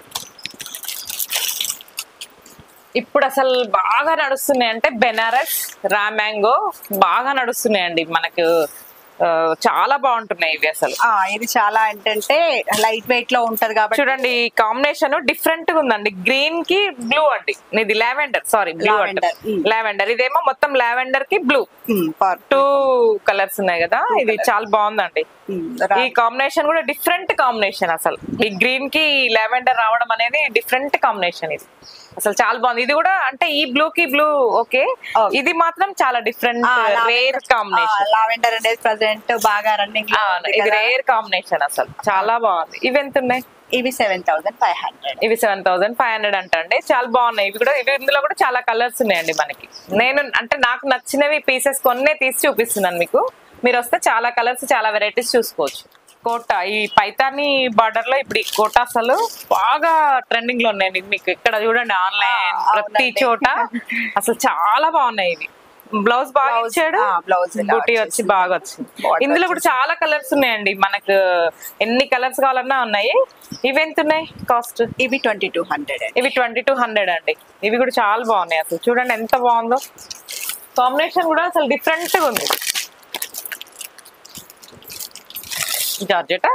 Speaker 1: ఇప్పుడు అసలు బాగా నడుస్తున్నాయి అంటే బెనారస్ రామ్యాంగో బాగా నడుస్తున్నాయండి మనకు ఆ, చాలా బాగుంటున్నాయి ఇవి అసలు
Speaker 2: ఆ ఇది చాలా ఏంటంటే లైట్ వెయిట్ లో ఉంటది కాబట్టి
Speaker 1: చూడండి ఈ కాంబినేషన్ డిఫరెంట్ గా ఉందండి గ్రీన్ కి బ్లూ అండి ఇది లావెండర్ సారీ బ్లూ అండి
Speaker 2: Lavender, mm.
Speaker 1: లావెండర్ ఇదేమో మొత్తం లావెండర్ కి బ్లూ
Speaker 2: ఉమ్, పర్-
Speaker 1: టూ కలర్స్ ఉన్నాయి కదా ఇది చాలా బాగుందండి
Speaker 2: ఉమ్, రా-
Speaker 1: ఈ కాంబినేషన్ కూడా డిఫరెంట్ కాంబినేషన్ అసలు ఈ గ్రీన్ కి లావెండర్ రావడం అనేది డిఫరెంట్ కాంబినేషన్ ఇది అసలు చాలా బాగుంది ఇది కూడా అంటే ఈ బ్లూ కి బ్లూ ఓకే
Speaker 2: Okay.
Speaker 1: ఇది మాత్రం చాలా డిఫరెంట్
Speaker 2: ఆ,
Speaker 1: రేర్
Speaker 2: lavender-
Speaker 1: కాంబినేషన్
Speaker 2: ఆ, లావెండర్ అనేది ప్రజెంట్ బాగా రన్నింగ్
Speaker 1: ఇది రేర్ కాంబినేషన్ అసలు చాలా బాగుంది ఇవి ఎంత ఉన్నాయి
Speaker 2: ఇవి సెవెన్ థౌసండ్ ఫైవ్ హండ్రెడ్
Speaker 1: ఇవి సెవెన్ థౌసండ్ ఫైవ్ హండ్రెడ్ అంటండి చాలా బాగున్నాయి ఇవి కూడా ఇవి ఇందులో కూడా చాలా కలర్స్ ఉన్నాయండి మనకి నేను అంటే నాకు నచ్చినవి పీసెస్ కొన్నే తీసి చూపిస్తున్నాను మీకు మీరు వస్తే చాలా కలర్స్ చాలా వెరైటీస్ చూసుకోవచ్చు కోట ఈ పైతాని బార్డర్ లో ఇప్పుడు ఈ కోట అసలు బాగా ట్రెండింగ్ లో ఉన్నాయండి మీకు ఇక్కడ చూడండి ఆన్లైన్
Speaker 2: ఆ,
Speaker 1: ప్రతి
Speaker 2: అవునండి.
Speaker 1: చోట అసలు చాలా బాగున్నాయి ఇవి బ్లౌజ్ బాగా
Speaker 2: Blouse,
Speaker 1: ఇచ్చాడు
Speaker 2: ఆ, blouse ఇలా
Speaker 1: బూటీ వచ్చి
Speaker 2: వచ్చేసింది.
Speaker 1: బాగా వచ్చింది
Speaker 2: Border
Speaker 1: ఇందులో కూడా చాలా కలర్స్ ఉన్నాయండి మనకు ఎన్ని కలర్స్ కావాలన్నా ఉన్నాయి ఇవి ఎంత ఉన్నాయి కాస్ట్
Speaker 2: ఇవి ట్వంటీ టూ హండ్రెడ్
Speaker 1: ఇవి ట్వంటీ టూ హండ్రెడ్ అండి ఇవి కూడా చాలా బాగున్నాయి అసలు చూడండి ఎంత బాగుందో కాంబినేషన్ కూడా అసలు డిఫరెంట్ గా ఉంది జార్జెట్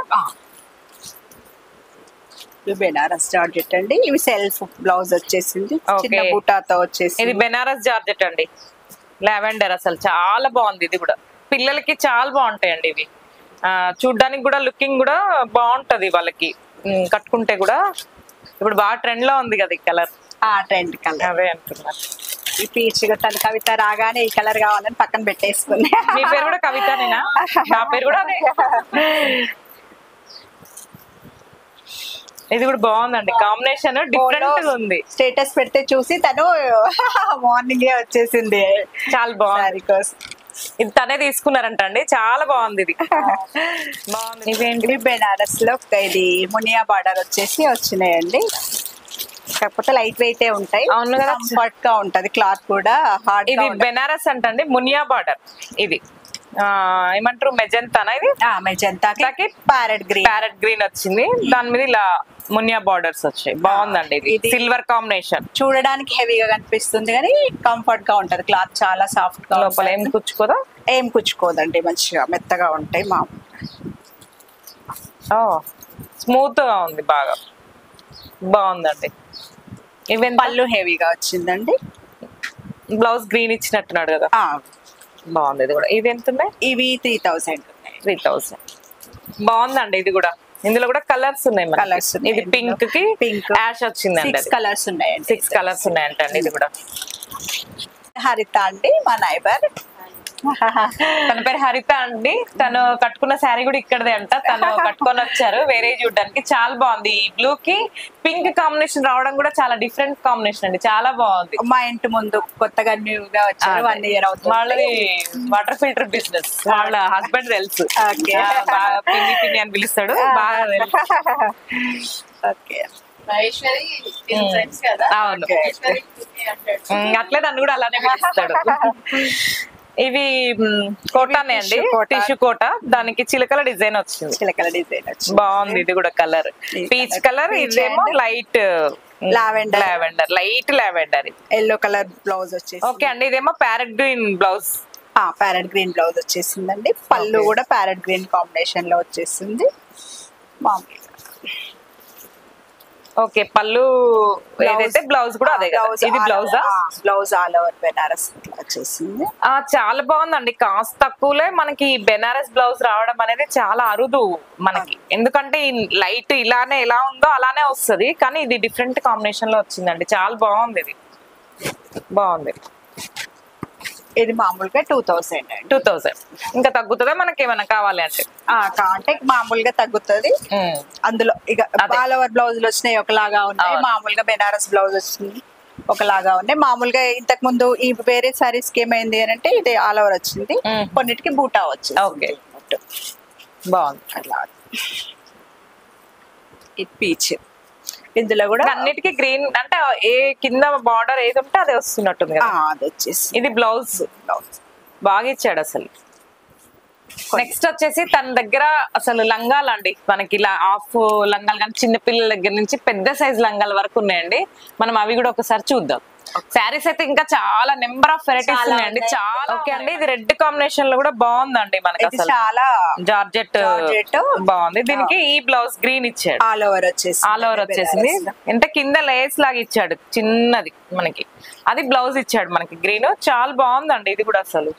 Speaker 2: ఇవి బెనారస్ జార్జెట్ అండి ఇవి సెల్ఫ్ బ్లౌజ్ వచ్చేసింది
Speaker 1: Okay.
Speaker 2: చిన్న బూటాతో వచ్చేసి
Speaker 1: ఇది బెనారస్ జార్జెట్ అండి లావెండర్ అసలు చాలా బాగుంది ఇది కూడా పిల్లలకి చాలా బాగుంటాయండి ఇవి ఆ, చూడ్డానికి కూడా లుకింగ్ కూడా బాగుంటది వాళ్ళకి ఉమ్, కట్టుకుంటే కూడా ఇప్పుడు బాగా ట్రెండ్ లో ఉంది కదా ఈ కలర్
Speaker 2: ఆ ట్రెండ్ కలర్
Speaker 1: అవే అంటున్నారు
Speaker 2: ఈ పీచ్ తన కవిత రాగానే ఈ కలర్ కావాలని పక్కన పెట్టేసుకుంది
Speaker 1: మీ పేరు కూడా కవితనేనా నా పేరు కూడా అదే ఇది కూడా బాగుందండి కాంబినేషన్ డిఫరెంట్ గా ఉంది
Speaker 2: స్టేటస్ పెడితే చూసి తను మార్నింగ్ వచ్చేసింది
Speaker 1: చాలా బాగుంది
Speaker 2: సారీ కోసం
Speaker 1: ఇది తనే తీసుకున్నారంట అండి చాలా బాగుంది ఇది బాగుంది ఇవేంటి
Speaker 2: ఇవి బెనారస్ లో ఇది మునియా బార్డర్ వచ్చేసి వచ్చినాయండి కాకపోతే లైట్ వెయిట్ ఉంటాయి
Speaker 1: అవును కదా.
Speaker 2: కంఫర్ట్ గా ఉంటది క్లాత్ కూడా హార్డ్
Speaker 1: ఇది బెనారస్ అంటండి మునియా బార్డర్ ఇది ఆ, ఏమంటారు మెజంతానా ఇది
Speaker 2: మెజంతాకి
Speaker 1: దానికి
Speaker 2: ప్యారెట్ గ్రీన్
Speaker 1: ప్యారెట్ గ్రీన్ వచ్చింది దాని మీద ఇలా మునియా బార్డర్స్ వచ్చాయి బాగుందండి ఇది
Speaker 2: ఇది-
Speaker 1: సిల్వర్ కాంబినేషన్
Speaker 2: చూడడానికి హెవీగా కనిపిస్తుంది కానీ కంఫర్ట్ గా ఉంటది క్లాత్ చాలా సాఫ్ట్ గా
Speaker 1: లోపల ఏం కూర్చుకోదా
Speaker 2: ఏం కుచ్చుకోదండి మంచిగా మెత్తగా ఉంటాయి మా
Speaker 1: స్మూత్ గా ఉంది బాగా బాగుందండి ఈవెన్
Speaker 2: పళ్ళు హెవీగా వచ్చిందండి
Speaker 1: బ్లౌజ్ గ్రీన్ ఇచ్చినట్టున్నాడు కదా
Speaker 2: ఆ,
Speaker 1: బాగుంది ఇది కూడా ఇది ఎంత ఉన్నాయి
Speaker 2: ఇవి త్రీ థౌసండ్ ఉన్నాయి
Speaker 1: త్రీ థౌసండ్ బాగుందండి ఇది కూడా ఇందులో కూడా కలర్స్ ఉన్నాయి మనకి.
Speaker 2: Colours ఉన్నాయి
Speaker 1: ఇది పింక్ కి
Speaker 2: Pink.
Speaker 1: యాష్ వచ్చిందండి
Speaker 2: సిక్స్ కలర్స్ ఉన్నాయండి
Speaker 1: సిక్స్ కలర్స్ ఉన్నాయంటండి ఇది కూడా
Speaker 2: హరిత అండి మా నైబర్
Speaker 1: తన పేరు హరిత అండి తను కట్టుకున్న శారీ కూడా ఇక్కడదే అంట తను కట్టుకొని వచ్చారు వేరే చూడడానికి చాలా బాగుంది ఈ బ్లూ కి పింక్ కాంబినేషన్ రావడం కూడా చాలా డిఫరెంట్ కాంబినేషన్ అండి చాలా బాగుంది
Speaker 2: మా ఇంటి ముందు కొత్తగా న్యూగా వచ్చారు వన్ ఇయర్ అవుతుంది
Speaker 1: వాళ్ళది వాటర్ ఫిల్టర్ బిజినెస్ వాళ్ళ హస్బెండ్ తెలుసు
Speaker 2: Okay.
Speaker 1: ఆ, బాగా పిన్ని పిన్ని అని పిలుస్తాడు బాగా తెలుసు
Speaker 2: ఓకే
Speaker 3: మహేశ్వరి ఫ్రెండ్స్ కదా
Speaker 1: అవును.
Speaker 3: మహేశ్వరి పిన్ని అంటాడు
Speaker 1: ఉమ్, అట్లే నన్ను కూడా అలానే పిలుస్తాడు ఇవి మ్, కోటానే అండి
Speaker 2: Tissue కోట.
Speaker 1: టిష్యూ కోట దానికి చిలకల డిజైన్ వచ్చింది
Speaker 2: చిలకల డిజైన్ వచ్చింది
Speaker 1: బాగుంది ఇది కూడా కలర్
Speaker 2: ఈ
Speaker 1: పీచ్
Speaker 2: colour.
Speaker 1: కలర్
Speaker 2: Peach
Speaker 1: ఇదేమో
Speaker 2: and
Speaker 1: light
Speaker 2: Lavender.
Speaker 1: Lavender light lavender
Speaker 2: yellow colour blouse వచ్చేసి
Speaker 1: ఓకే అండి ఇదేమో parrot green blouse
Speaker 2: parrot green blouse వచ్చేసిందండి పళ్ళు
Speaker 1: Okay.
Speaker 2: కూడా ప్యారెట్ గ్రీన్ కాంబినేషన్ లో వచ్చేసింది మామూలుగా
Speaker 1: ఓకే పళ్ళు ఏదైతే బ్లౌజ్ కూడా అదే కదా. ఇది బ్లౌజా
Speaker 2: బ్లౌజ్ ఆల్ ఓవర్ బెనారస్ ఇట్లా వచ్చేసింది
Speaker 1: ఆ చాలా బాగుందండి కాస్ట్ తక్కువలే మనకి బెనారస్ బ్లౌజ్ రావడం అనేది చాలా అరుదు మనకి ఎందుకంటే ఈ లైట్ ఇలానే ఎలా ఉందో అలానే వస్తది కానీ ఇది డిఫరెంట్ కాంబినేషన్ లో వచ్చిందండి చాలా బాగుంది ఇది బాగుంది
Speaker 2: ఇది మామూలుగా టూ థౌసండ్ అండి
Speaker 1: టూ థౌసండ్ ఇంకా తగ్గుతుందా మనకి ఏమైనా కావాలి అంటే
Speaker 2: ఆ, కాంటే మామూలుగా తగ్గుతుంది
Speaker 1: ఉమ్.
Speaker 2: అందులో ఇక
Speaker 1: అదే.
Speaker 2: ఆల్ ఓవర్ బ్లౌజులు వచ్చినాయి ఒకలాగా ఉన్నాయి
Speaker 1: అవును.
Speaker 2: మామూలుగా బెనారస్ బ్లౌజ్ వచ్చింది ఒకలాగా ఉన్నాయి మామూలుగా ఇంతకు ముందు ఈ వేరే సారీస్ కి ఏమైంది అని అంటే ఇది ఆల్ ఓవర్ వచ్చింది
Speaker 1: మ్మ్.
Speaker 2: కొన్నిటికి బూటా వచ్చింది
Speaker 1: Okay. బాగుంది
Speaker 2: అట్లా ఇది పీచ్ ఇందులో కూడా
Speaker 1: అన్నిటికీ గ్రీన్ అంటే ఏ కింద బార్డర్ ఏది ఉంటే అదే వస్తున్నట్టుంది
Speaker 2: ఆ,
Speaker 1: కదా
Speaker 2: అది వచ్చేసి
Speaker 1: ఇది బ్లౌజ్
Speaker 2: బ్లౌజ్
Speaker 1: బాగా ఇచ్చాడు అసలు నెక్స్ట్ వచ్చేసి తన దగ్గర అసలు లంగాలండి మనకి ఇలా హాఫ్ లంగాలు కానీ చిన్న పిల్లల దగ్గర నుంచి పెద్ద సైజ్ లంగాల వరకు ఉన్నాయండి మనం అవి కూడా ఒకసారి చూద్దాం శారీస్ అయితే ఇంకా చాలా నెంబర్ ఆఫ్ వెరైటీస్
Speaker 2: చాలా
Speaker 1: ఉన్నాయండి
Speaker 2: ఉన్నాయి.
Speaker 1: చాలా ఓకే అండి ఇది రెడ్ కాంబినేషన్ లో కూడా బాగుందండి మనకి
Speaker 2: ఇది
Speaker 1: అసలు
Speaker 2: చాలా
Speaker 1: జార్జెట్
Speaker 2: జార్జెట్.
Speaker 1: బాగుంది దీనికి ఈ బ్లౌజ్ గ్రీన్ ఇచ్చాడు
Speaker 2: ఆల్ ఓవర్ వచ్చేసి
Speaker 1: ఆల్ ఓవర్ వచ్చేసింది అంటే కింద లేస్ లాగా ఇచ్చాడు చిన్నది మనకి అది బ్లౌజ్ ఇచ్చాడు మనకి గ్రీన్ చాలా బాగుందండి ఇది కూడా అసలు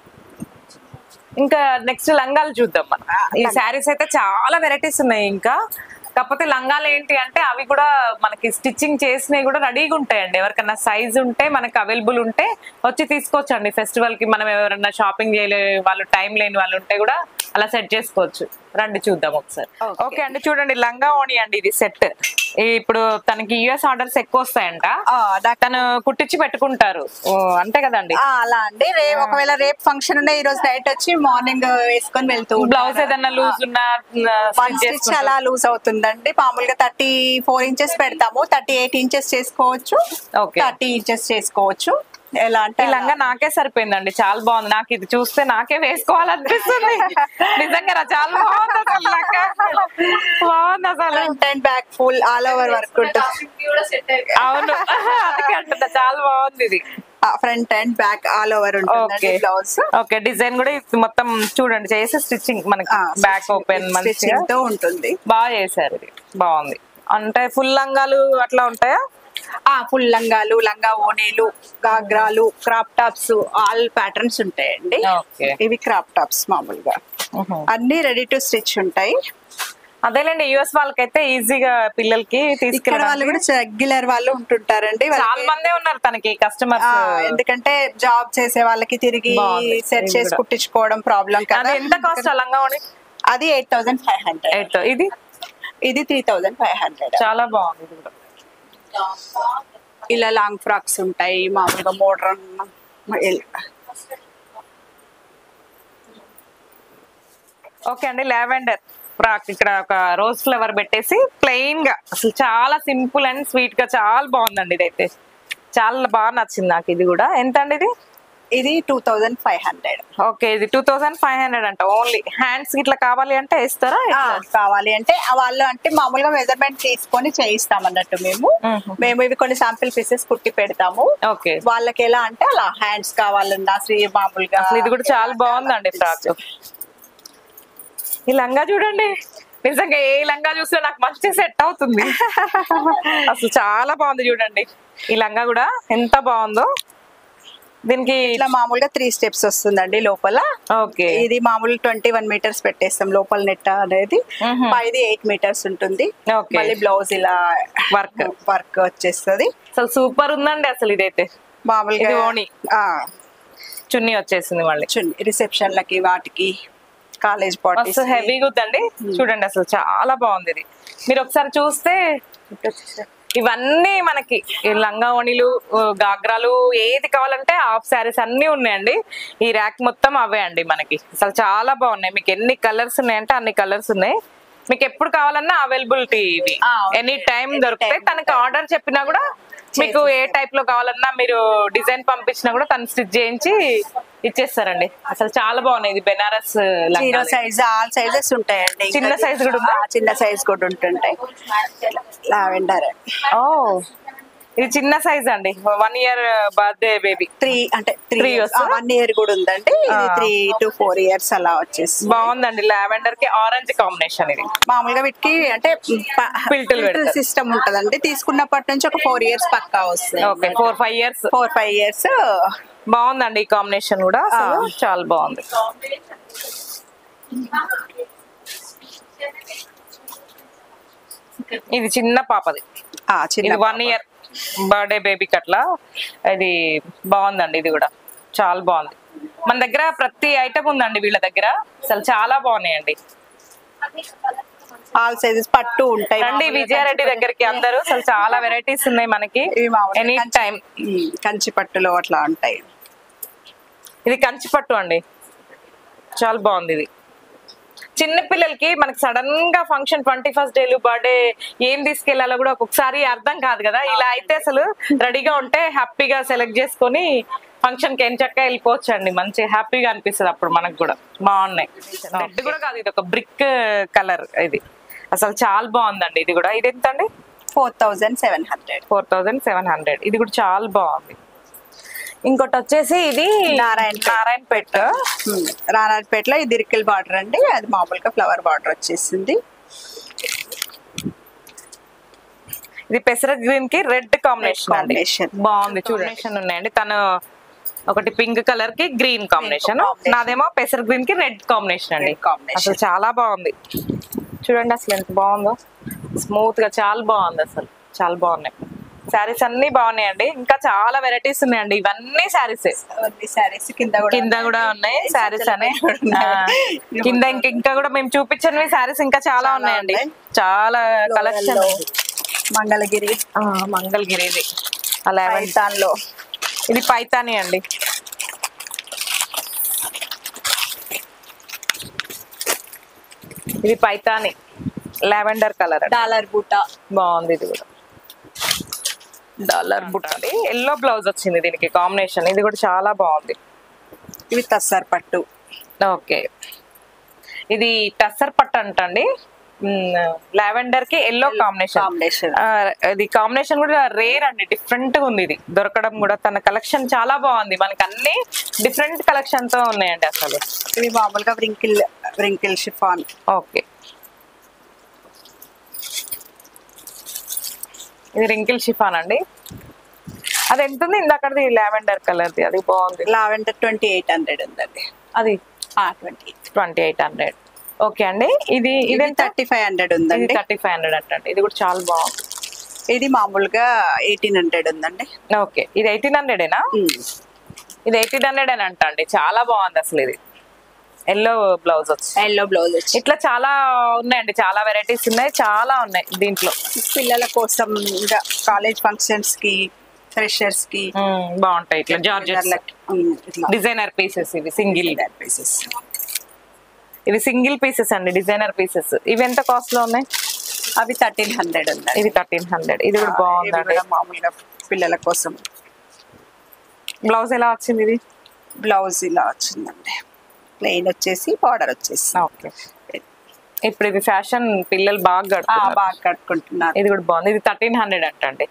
Speaker 1: ఇంకా నెక్స్ట్ లంగాలు చూద్దాం మనం ఈ శారీస్ అయితే చాలా వెరైటీస్ ఉన్నాయి ఇంకా కాకపోతే లంగాలు ఏంటి అంటే అవి కూడా మనకి స్టిచ్చింగ్ చేసినవి కూడా రెడీగా ఉంటాయండి ఎవరికన్నా సైజ్ ఉంటే మనకి అవైలబుల్ ఉంటే వచ్చి తీసుకోవచ్చు అండి ఫెస్టివల్ కి మనం ఎవరైనా షాపింగ్ చేయలే వాళ్ళు టైం లేని వాళ్ళు ఉంటే కూడా అలా సెట్ చేసుకోవచ్చు రండి చూద్దాం ఒకసారి
Speaker 2: Okay.
Speaker 1: ఓకే అండి చూడండి లంగా ఓణి అండి ఇది సెట్ ఇప్పుడు తనకి యుఎస్ ఆర్డర్స్ ఎక్కువ వస్తాయంట
Speaker 2: ఆ, నాకు-
Speaker 1: తను కుట్టించి పెట్టుకుంటారు ఓ, అంతే కదండి
Speaker 2: ఆ, అలా అండి రేపు ఒకవేళ రేపు ఫంక్షన్ ఉన్న ఈ రోజు నైట్ వచ్చి మార్నింగ్ వేసుకొని వెళ్తూ
Speaker 1: బ్లౌజ్ ఏదన్నా లూజ్ ఉన్నా
Speaker 2: వన్ స్టిచ్ అలా లూజ్ అవుతుందండి మామూలుగా థర్టీ ఫోర్ ఇంచెస్ పెడతాము థర్టీ ఎయిట్ ఇంచెస్ చేసుకోవచ్చు
Speaker 1: Okay.
Speaker 2: థర్టీ ఇంచెస్ చేసుకోవచ్చు ఎలా అంటే
Speaker 1: ఈ లంగా నాకే సరిపోయిందండి చాలా బాగుంది నాకు ఇది చూస్తే నాకే వేసుకోవాలనిపిస్తుంది నిజంగా రా, చాలా బాగుంది అసలు లంగా బాగుంది అసలు
Speaker 2: front and back full all over work ఉంటుంది
Speaker 3: టాపిక్ కి కూడా సెట్ అయిపోయింది
Speaker 1: అవును అందుకే అంటున్నా చాలా బాగుంది ఇది
Speaker 2: front and back all over ఉంటుందండి
Speaker 1: ఓకే
Speaker 2: బ్లౌజ్
Speaker 1: ఓకే డిజైన్ కూడా ఇది మొత్తం చూడండి చేసి స్టిచ్చింగ్ మనకి బ్యాక్ ఓపెన్ మంచిగా
Speaker 2: స్టిచ్చింగ్ తో ఉంటుంది
Speaker 1: బాగా చేశారు ఇది బాగుంది అంటే ఫుల్ లంగాలు అట్లా ఉంటాయా
Speaker 2: ఆ ఫుల్ లంగాలు లంగా ఓణీలు గాగ్రాలు క్రాప్ టాప్స్ ఆల్ ప్యాటర్న్స్ ఉంటాయండి
Speaker 1: ఓకే
Speaker 2: ఇవి క్రాప్ టాప్స్ మామూలుగా అన్ని రెడీ టు స్టిచ్ ఉంటాయి
Speaker 1: అదేలేండి యుఎస్ వాళ్ళకైతే ఈజీగా పిల్లలకి
Speaker 2: ఇక్కడ వాళ్ళు
Speaker 1: తీసుకెళ్ళి
Speaker 2: కూడా రెగ్యులర్ వాళ్ళు ఉంటుంటారండి వాళ్ళకి-
Speaker 1: చాలా మందే ఉన్నారు తనకి కస్టమర్స్
Speaker 2: ఆ, ఎందుకంటే జాబ్ చేసే వాళ్ళకి తిరిగి
Speaker 1: బాగుంది.
Speaker 2: సెట్
Speaker 1: ఇది
Speaker 2: చేసి
Speaker 1: కూడా.
Speaker 2: కుట్టించుకోవడం ప్రాబ్లం కదా
Speaker 1: అది ఎంత కాస్ట్ లంగా ఓణి
Speaker 2: అది eight thousand five hundred
Speaker 1: eight ఇది
Speaker 2: ఇది త్రీ థౌసండ్ ఫైవ్ హండ్రెడ్
Speaker 1: చాలా బాగుంది ఇది కూడా
Speaker 2: ఇలా లాంగ్ ఫ్రాక్స్ ఉంటాయి మామూలుగా మోడ్రన్
Speaker 1: ఓకే అండి లావెండర్ ఫ్రాక్ ఇక్కడ ఒక రోజ్ ఫ్లవర్ పెట్టేసి ప్లెయిన్ గా అసలు చాలా సింపుల్ అండ్ స్వీట్ గా చాలా బాగుందండి ఇదైతే చాలా బాగా నచ్చింది నాకు ఇది కూడా ఎంత అండి ఇది
Speaker 2: ఇది two thousand five hundred
Speaker 1: okay ఇది టూ థౌసండ్ ఫైవ్ హండ్రెడ్ అంట ఓన్లీ హ్యాండ్స్ ఇట్లా కావాలి అంటే ఇస్తారా ఎట్లా?
Speaker 2: కావాలి అంటే ఆ వాళ్ళు అంటే మామూలుగా మెజర్మెంట్ తీసుకొని చేయిస్తాం అన్నట్టు మేము
Speaker 1: మ్మ్.
Speaker 2: మేము ఇవి కొన్ని శాంపిల్ పీసెస్ కుట్టి పెడతాము
Speaker 1: ఓకే
Speaker 2: వాళ్ళకి ఎలా అంటే అలా హ్యాండ్స్ కావాలన్నా శ్రీ మామూలుగా
Speaker 1: అసలు ఇది కూడా చాలా బాగుందండి ఫ్రాక్ ఈ లంగా చూడండి నిజంగా ఏ లంగా చూసినా నాకు మంచి సెట్ అవుతుంది అసలు చాలా బాగుంది చూడండి ఈ లంగా కూడా ఎంత బాగుందో దీనికి
Speaker 2: ఇట్లా మామూలుగా త్రీ స్టెప్స్ వస్తుందండి లోపల
Speaker 1: ఓకే
Speaker 2: ఇది మామూలు ట్వంటీ వన్ మీటర్స్ పెట్టేస్తాం లోపల నెట్ అనేది
Speaker 1: మ్మ్.
Speaker 2: పైది ఎయిట్ మీటర్స్ ఉంటుంది
Speaker 1: Okay.
Speaker 2: మళ్ళీ బ్లౌజ్ ఇలా
Speaker 1: Work.
Speaker 2: వర్క్ వచ్చేస్తుంది
Speaker 1: అసలు సూపర్ ఉందండి అసలు ఇదైతే
Speaker 2: మామూలుగా
Speaker 1: ఇది ఓణి.
Speaker 2: ఆ,
Speaker 1: చున్నీ వచ్చేసింది మళ్ళీ
Speaker 2: చున్నీ రిసెప్షన్లకి వాటికి కాలేజ్ పార్టీస్
Speaker 1: మస్తు హెవీగా ఉందండి చూడండి అసలు చాలా బాగుంది ఇది మీరు ఒకసారి చూస్తే ఇవన్నీ మనకి ఈ లంగా ఓణిలు ఆ, గాగ్రాలు ఏది కావాలంటే హాఫ్ శారీస్ అన్ని ఉన్నాయండి ఈ ర్యాక్ మొత్తం అవే అండి మనకి అసలు చాలా బాగున్నాయి మీకు ఎన్ని కలర్స్ ఉన్నాయంటే అన్ని కలర్స్ ఉన్నాయి మీకు ఎప్పుడు కావాలన్నా అవైలబిలిటీ ఇవి
Speaker 2: ఆ, okay.
Speaker 1: ఎనీ టైం
Speaker 2: Any
Speaker 1: దొరుకుతాయి
Speaker 2: time
Speaker 1: తనకి ఆర్డర్ చెప్పినా కూడా మీకు ఏ టైప్ లో కావాలన్నా మీరు డిజైన్ పంపించినా కూడా తను స్టిచ్ చేయించి ఇచ్చేస్తారండి అసలు చాలా బాగున్నాయి ఇది బెనారస్ లంగా
Speaker 2: జీరో సైజ్ ఆల్ సైజెస్ ఉంటాయండి ఇంకా
Speaker 1: చిన్న size కూడా ఉందా?
Speaker 2: ఆ, చిన్న సైజ్ కూడా ఉంటుంటాయి లావెండర్
Speaker 1: ఓ ఇది చిన్న సైజ్ అండి one year birthday baby
Speaker 2: three అంటే three
Speaker 1: Three years?
Speaker 2: One year కూడా ఉందండి ఇది
Speaker 1: ఆ.
Speaker 2: త్రీ టు ఫోర్ ఇయర్స్ అలా వచ్చేసి
Speaker 1: బాగుందండి లావెండర్ కి ఆరెంజ్ కాంబినేషన్ ఇది
Speaker 2: మామూలుగా వీటికి అంటే
Speaker 1: పిల్టులు పెడతారు.
Speaker 2: సిస్టమ్ ఉంటదండి తీసుకున్నప్పటి నుంచి ఒక ఫోర్ ఇయర్స్ పక్కా వస్తుంది
Speaker 1: okay four five years
Speaker 2: four five years
Speaker 1: బాగుందండి ఈ కాంబినేషన్ కూడా అసలు
Speaker 2: ఆ.
Speaker 1: చాలా బాగుంది ఇది చిన్న పాపది
Speaker 2: చిన్న
Speaker 1: ఇది వన్ ఇయర్ బర్త్డే బేబీకి అట్లా ఇది బాగుందండి ఇది కూడా చాలా బాగుంది మన దగ్గర ప్రతి ఐటమ్ ఉందండి వీళ్ళ దగ్గర అసలు చాలా బాగున్నాయండి
Speaker 2: ఆల్ సైజెస్ పట్టు ఉంటాయి
Speaker 1: రండి
Speaker 2: మామూలుగా
Speaker 1: విజయారెడ్డి
Speaker 2: కంచి
Speaker 1: దగ్గరికి అందరూ అసలు చాలా వెరైటీస్ ఉన్నాయి మనకి
Speaker 2: ఇవి మామూలుగా
Speaker 1: ఎనీ
Speaker 2: కంచి-
Speaker 1: టైం
Speaker 2: ఉమ్, కంచి పట్టులో అట్లా ఉంటాయి
Speaker 1: ఇది కంచి పట్టు అండి చాలా బాగుంది ఇది చిన్న పిల్లలకి మనకి సడన్ గా ఫంక్షన్ ట్వంటీ ఫస్ట్ డేలు బర్త్డే ఏం తీసుకెళ్లాలో కూడా ఒక్కొక్కసారి అర్థం కాదు కదా ఇలా అయితే అసలు రెడీగా ఉంటే హ్యాపీగా సెలెక్ట్ చేసుకొని ఫంక్షన్ కి ఎంచక్క వెళ్ళిపోవచ్చు అండి మంచి హ్యాపీగా అనిపిస్తుంది అప్పుడు మనకు కూడా బాగున్నాయి రెడ్ కూడా కాదు ఇది ఒక బ్రిక్ కలర్ ఇది అసలు చాలా బాగుందండి ఇది కూడా ఇది ఎంత అండి
Speaker 2: four thousand seven hundred
Speaker 1: four thousand seven hundred ఇది కూడా చాలా బాగుంది ఇంకోటి వచ్చేసి ఇది
Speaker 2: నారాయణపేట్.
Speaker 1: నారాయణపేట
Speaker 2: రానార్పేటలో ఇది ఇరికిల్ బార్డర్ అండి అది మామూలుగా ఫ్లవర్ బార్డర్ వచ్చేసింది
Speaker 1: ఇది పెసర గ్రీన్ కి రెడ్ కాంబినేషన్ అండి
Speaker 2: combination.
Speaker 1: బాగుంది చూడండి ఉన్నాయండి తను ఒకటి పింక్ కలర్ కి గ్రీన్ కాంబినేషన్
Speaker 2: combination.
Speaker 1: నాదేమో పెసర గ్రీన్ కి రెడ్ కాంబినేషన్ అండి
Speaker 2: Red combination.
Speaker 1: అసలు చాలా బాగుంది చూడండి అసలు ఎంత బాగుందో స్మూత్ గా చాలా బాగుంది అసలు చాలా బాగున్నాయి శారీస్ అన్ని బాగున్నాయండి ఇంకా చాలా వెరైటీస్ ఉన్నాయండి ఇవన్నీ శారీస్
Speaker 2: శారీస్ కింద కూడా
Speaker 1: కింద కూడా ఉన్నాయి శారీస్ అనే ఆ, కింద ఇంక ఇంకా కూడా మేము చూపించనివి శారీస్ ఇంకా చాలా
Speaker 2: చాలా
Speaker 1: ఉన్నాయండి
Speaker 2: ఉన్నాయి.
Speaker 1: చాలా కలెక్షన్
Speaker 2: Yellow, మంగళగిరి
Speaker 1: మంగళగిరి ఇది అలా
Speaker 2: పైతాన్ లో
Speaker 1: ఇది పైతాని అండి ఇది పైతాని లావెండర్ కలర్
Speaker 2: డాలర్ బూటా
Speaker 1: బాగుంది ఇది కూడా డాలర్ బుట్టండి ఎల్లో బ్లౌజ్ వచ్చింది దీనికి కాంబినేషన్ ఇది కూడా చాలా బాగుంది
Speaker 2: ఇవి తస్సర్ పట్టు
Speaker 1: ఓకే ఇది టస్సర్ పట్టు అంటండి లావెండర్ కి ఎల్లో కాంబినేషన్
Speaker 2: కాంబినేషన్
Speaker 1: ఇది కాంబినేషన్ కూడా రేర్ అండి డిఫరెంట్ గా ఉంది ఇది దొరకడం కూడా తన కలెక్షన్ చాలా బాగుంది మనకి అన్ని డిఫరెంట్ కలెక్షన్ తో ఉన్నాయండి అసలు
Speaker 2: ఇవి మామూలుగా వ్రింకిల్ వ్రింకిల్ షిఫాన్
Speaker 1: ఓకే ఇది రింకిల్ షిఫాన్ అండి అది ఎంత ఉంది ఇందాకది లావెండర్ కలర్ది అది బాగుంది
Speaker 2: లావెండర్ ట్వంటీ ఎయిట్ హండ్రెడ్ ఉందండి
Speaker 1: అది
Speaker 2: twenty eight
Speaker 1: twenty eight hundred okay అండి ఇది ఇది
Speaker 2: ఇది
Speaker 1: ఎంత
Speaker 2: థర్టీ ఫైవ్ హండ్రెడ్
Speaker 1: ఇది
Speaker 2: ఉందండి
Speaker 1: థర్టీ ఫైవ్ హండ్రెడ్ అంటండి ఇది కూడా చాలా బాగుంది
Speaker 2: ఇది మామూలుగా ఎయిటీన్ హండ్రెడ్ ఉందండి
Speaker 1: ఓకే ఇది ఎయిటీన్ హండ్రెడేనా ఇది ఎయిటీన్ హండ్రెడ్ అని అంట అండి చాలా బాగుంది అసలు ఇది ఎల్లో బ్లౌజ్ వచ్చి
Speaker 2: ఎల్లో బ్లౌజ్ వచ్చి
Speaker 1: ఇట్లా చాలా ఉన్నాయండి చాలా వెరైటీస్ ఉన్నాయి చాలా ఉన్నాయి దీంట్లో
Speaker 2: పిల్లల కోసం ఇంకా కాలేజ్ ఫంక్షన్స్ కి ఫ్రెషర్స్ కి
Speaker 1: మ్మ్, బాగుంటాయి ఇట్లా జార్జెట్
Speaker 2: పిల్లలకి, ఉమ్, ఇట్లా
Speaker 1: డిజైనర్ పీసెస్ ఇవి సింగిల్
Speaker 2: పీసెస్
Speaker 1: ఇవి సింగిల్ పీసెస్ అండి డిజైనర్ పీసెస్ ఇవి ఎంత కాస్ట్ లో ఉన్నాయి
Speaker 2: అవి థర్టీన్ హండ్రెడ్ ఉందండి
Speaker 1: ఇది థర్టీన్ హండ్రెడ్ ఇది కూడా
Speaker 2: ఇవి
Speaker 1: బాగుందండి
Speaker 2: కూడా మామూలుగా పిల్లల కోసం
Speaker 1: బ్లౌజ్ ఎలా వచ్చింది ఇది
Speaker 2: బ్లౌజ్ ఇలా వచ్చిందండి ప్లెయిన్ వచ్చేసి బార్డర్ వచ్చేసి
Speaker 1: ఓకే ఇప్పుడు ఇది ఫ్యాషన్ పిల్లలు బాగా
Speaker 2: ఆ,
Speaker 1: కడుతున్నారు
Speaker 2: బాగా కట్టుకుంటున్నారు
Speaker 1: ఇది కూడా బాగుంది ఇది థర్టీన్ హండ్రెడ్ అంటండి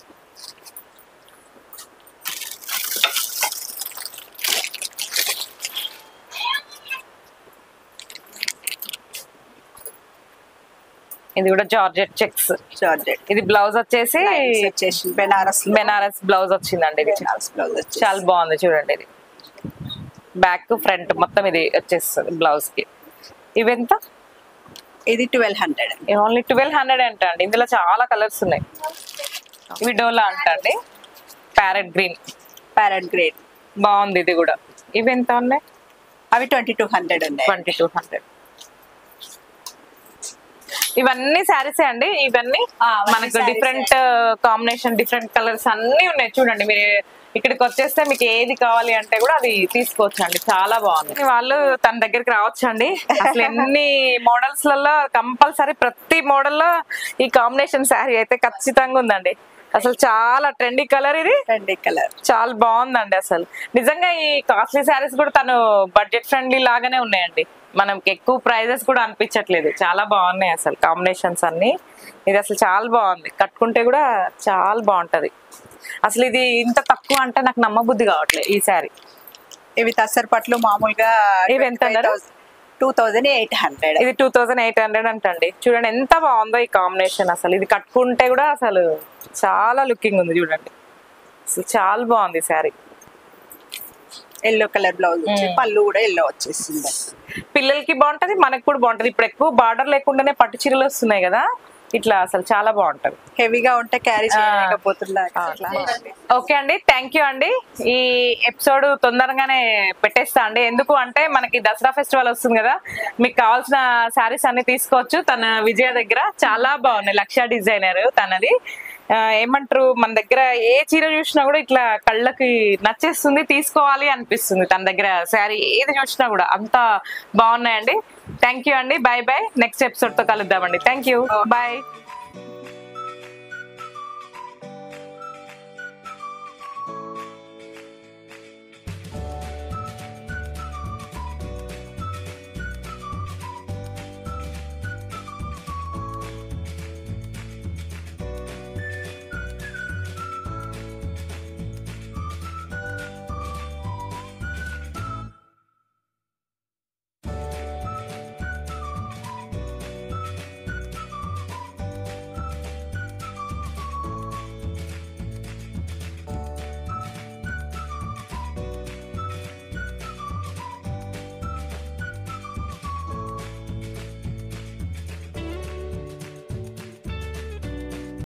Speaker 1: ఇది కూడా జార్జెట్ చెక్స్
Speaker 2: జార్జెట్
Speaker 1: ఇది బ్లౌజ్ వచ్చేసి
Speaker 2: వచ్చేసి బెనారస్
Speaker 1: బెనారస్ బ్లౌజ్ వచ్చిందండి ఇది
Speaker 2: బెనారస్ బ్లౌజ్ వచ్చేసి
Speaker 1: చాలా బాగుంది చూడండి ఇది బ్యాక్ ఫ్రంట్ మొత్తం ఇది వచ్చేస్తుంది బ్లౌజ్ కి ఇవి ఎంత
Speaker 2: ఇది twelve hundred
Speaker 1: only twelve hundred అంట అండి ఇందులో చాలా కలర్స్ ఉన్నాయి ఇవి డోలా అంట అండి ప్యారెట్ గ్రీన్
Speaker 2: ప్యారెట్ గ్రేడ్
Speaker 1: బాగుంది ఇది కూడా ఇవి ఎంత ఉన్నాయి
Speaker 2: అవి ట్వంటీ టూ హండ్రెడ్ ఉన్నాయి
Speaker 1: ట్వంటీ టూ హండ్రెడ్ ఇవన్నీ శారీసే అండి ఇవన్నీ
Speaker 2: ఆ, అవన్నీ
Speaker 1: మనకు
Speaker 2: sarees
Speaker 1: different combination different colours అన్ని ఉన్నాయి చూడండి మీరు ఇక్కడికి వచ్చేస్తే మీకు ఏది కావాలి అంటే కూడా అది తీసుకోవచ్చు అండి చాలా బాగుంది వాళ్ళు తన దగ్గరికి రావచ్చు అండి అసలు ఎన్ని మోడల్స్ లలో కంపల్సరీ ప్రతి మోడల్ లో ఈ కాంబినేషన్ శారీ అయితే ఖచ్చితంగా ఉందండి అసలు చాలా ట్రెండీ కలర్ ఇది
Speaker 2: ట్వంటీ కలర్
Speaker 1: చాలా బాగుందండి అసలు నిజంగా ఈ కాస్ట్లీ శారీస్ కూడా తను బడ్జెట్ ఫ్రెండ్లీ లాగానే ఉన్నాయండి మనకి ఎక్కువ ప్రైజెస్ కూడా అనిపించట్లేదు చాలా బాగున్నాయి అసలు కాంబినేషన్స్ అన్ని ఇది అసలు చాలా బాగుంది కట్టుకుంటే కూడా చాలా బాగుంటది అసలు ఇది ఇంత తక్కువ అంటే నాకు నమ్మబుద్ధి కావట్లేదు ఈ శారీ
Speaker 2: ఇవి తస్సర్ పట్లు మామూలుగా
Speaker 1: ఇవి ఎంత అన్నారు?
Speaker 2: టూ థౌజండ్ ఎయిట్ హండ్రెడ్
Speaker 1: ఇది టూ థౌజండ్ ఎయిట్ హండ్రెడ్ అంటండి చూడండి ఎంత బాగుందో ఈ కాంబినేషన్ అసలు ఇది కట్టుకుంటే కూడా అసలు చాలా లుకింగ్ ఉంది చూడండి అసలు చాలా బాగుంది శారీ
Speaker 2: ఎల్లో కలర్ బ్లౌజ్ వచ్చి
Speaker 1: మ్మ్.
Speaker 2: పళ్ళు కూడా ఎల్లో వచ్చేసింది
Speaker 1: పిల్లలకి బాగుంటది మనకి కూడా బాగుంటది ఇప్పుడు ఎక్కువ బార్డర్ లేకుండానే పట్టు చీరలు వస్తున్నాయి కదా ఇట్లా అసలు చాలా బాగుంటది
Speaker 2: హెవీగా ఉంటే క్యారీ చేయలేకపోతున్నా అట్లా
Speaker 1: ఓకే అండి థ్యాంక్ యూ అండి ఈ ఎపిసోడ్ తొందరగానే పెట్టేస్తా అండి ఎందుకు అంటే మనకి దసరా ఫెస్టివల్ వస్తుంది కదా మీకు కావాల్సిన శారీస్ అన్ని తీసుకోవచ్చు తన విజయ దగ్గర చాలా బాగున్నాయి లక్ష డిజైనర్ తనది ఆ, ఏమంటారు మన దగ్గర ఏ చీర చూసినా కూడా ఇట్లా కళ్ళకి నచ్చేస్తుంది తీసుకోవాలి అనిపిస్తుంది తన దగ్గర శారీ ఏది చూసినా కూడా అంత బాగున్నాయండి థ్యాంక్ యూ అండి బాయ్ బాయ్ నెక్స్ట్ ఎపిసోడ్ తో కలుద్దామండి థ్యాంక్ యూ బాయ్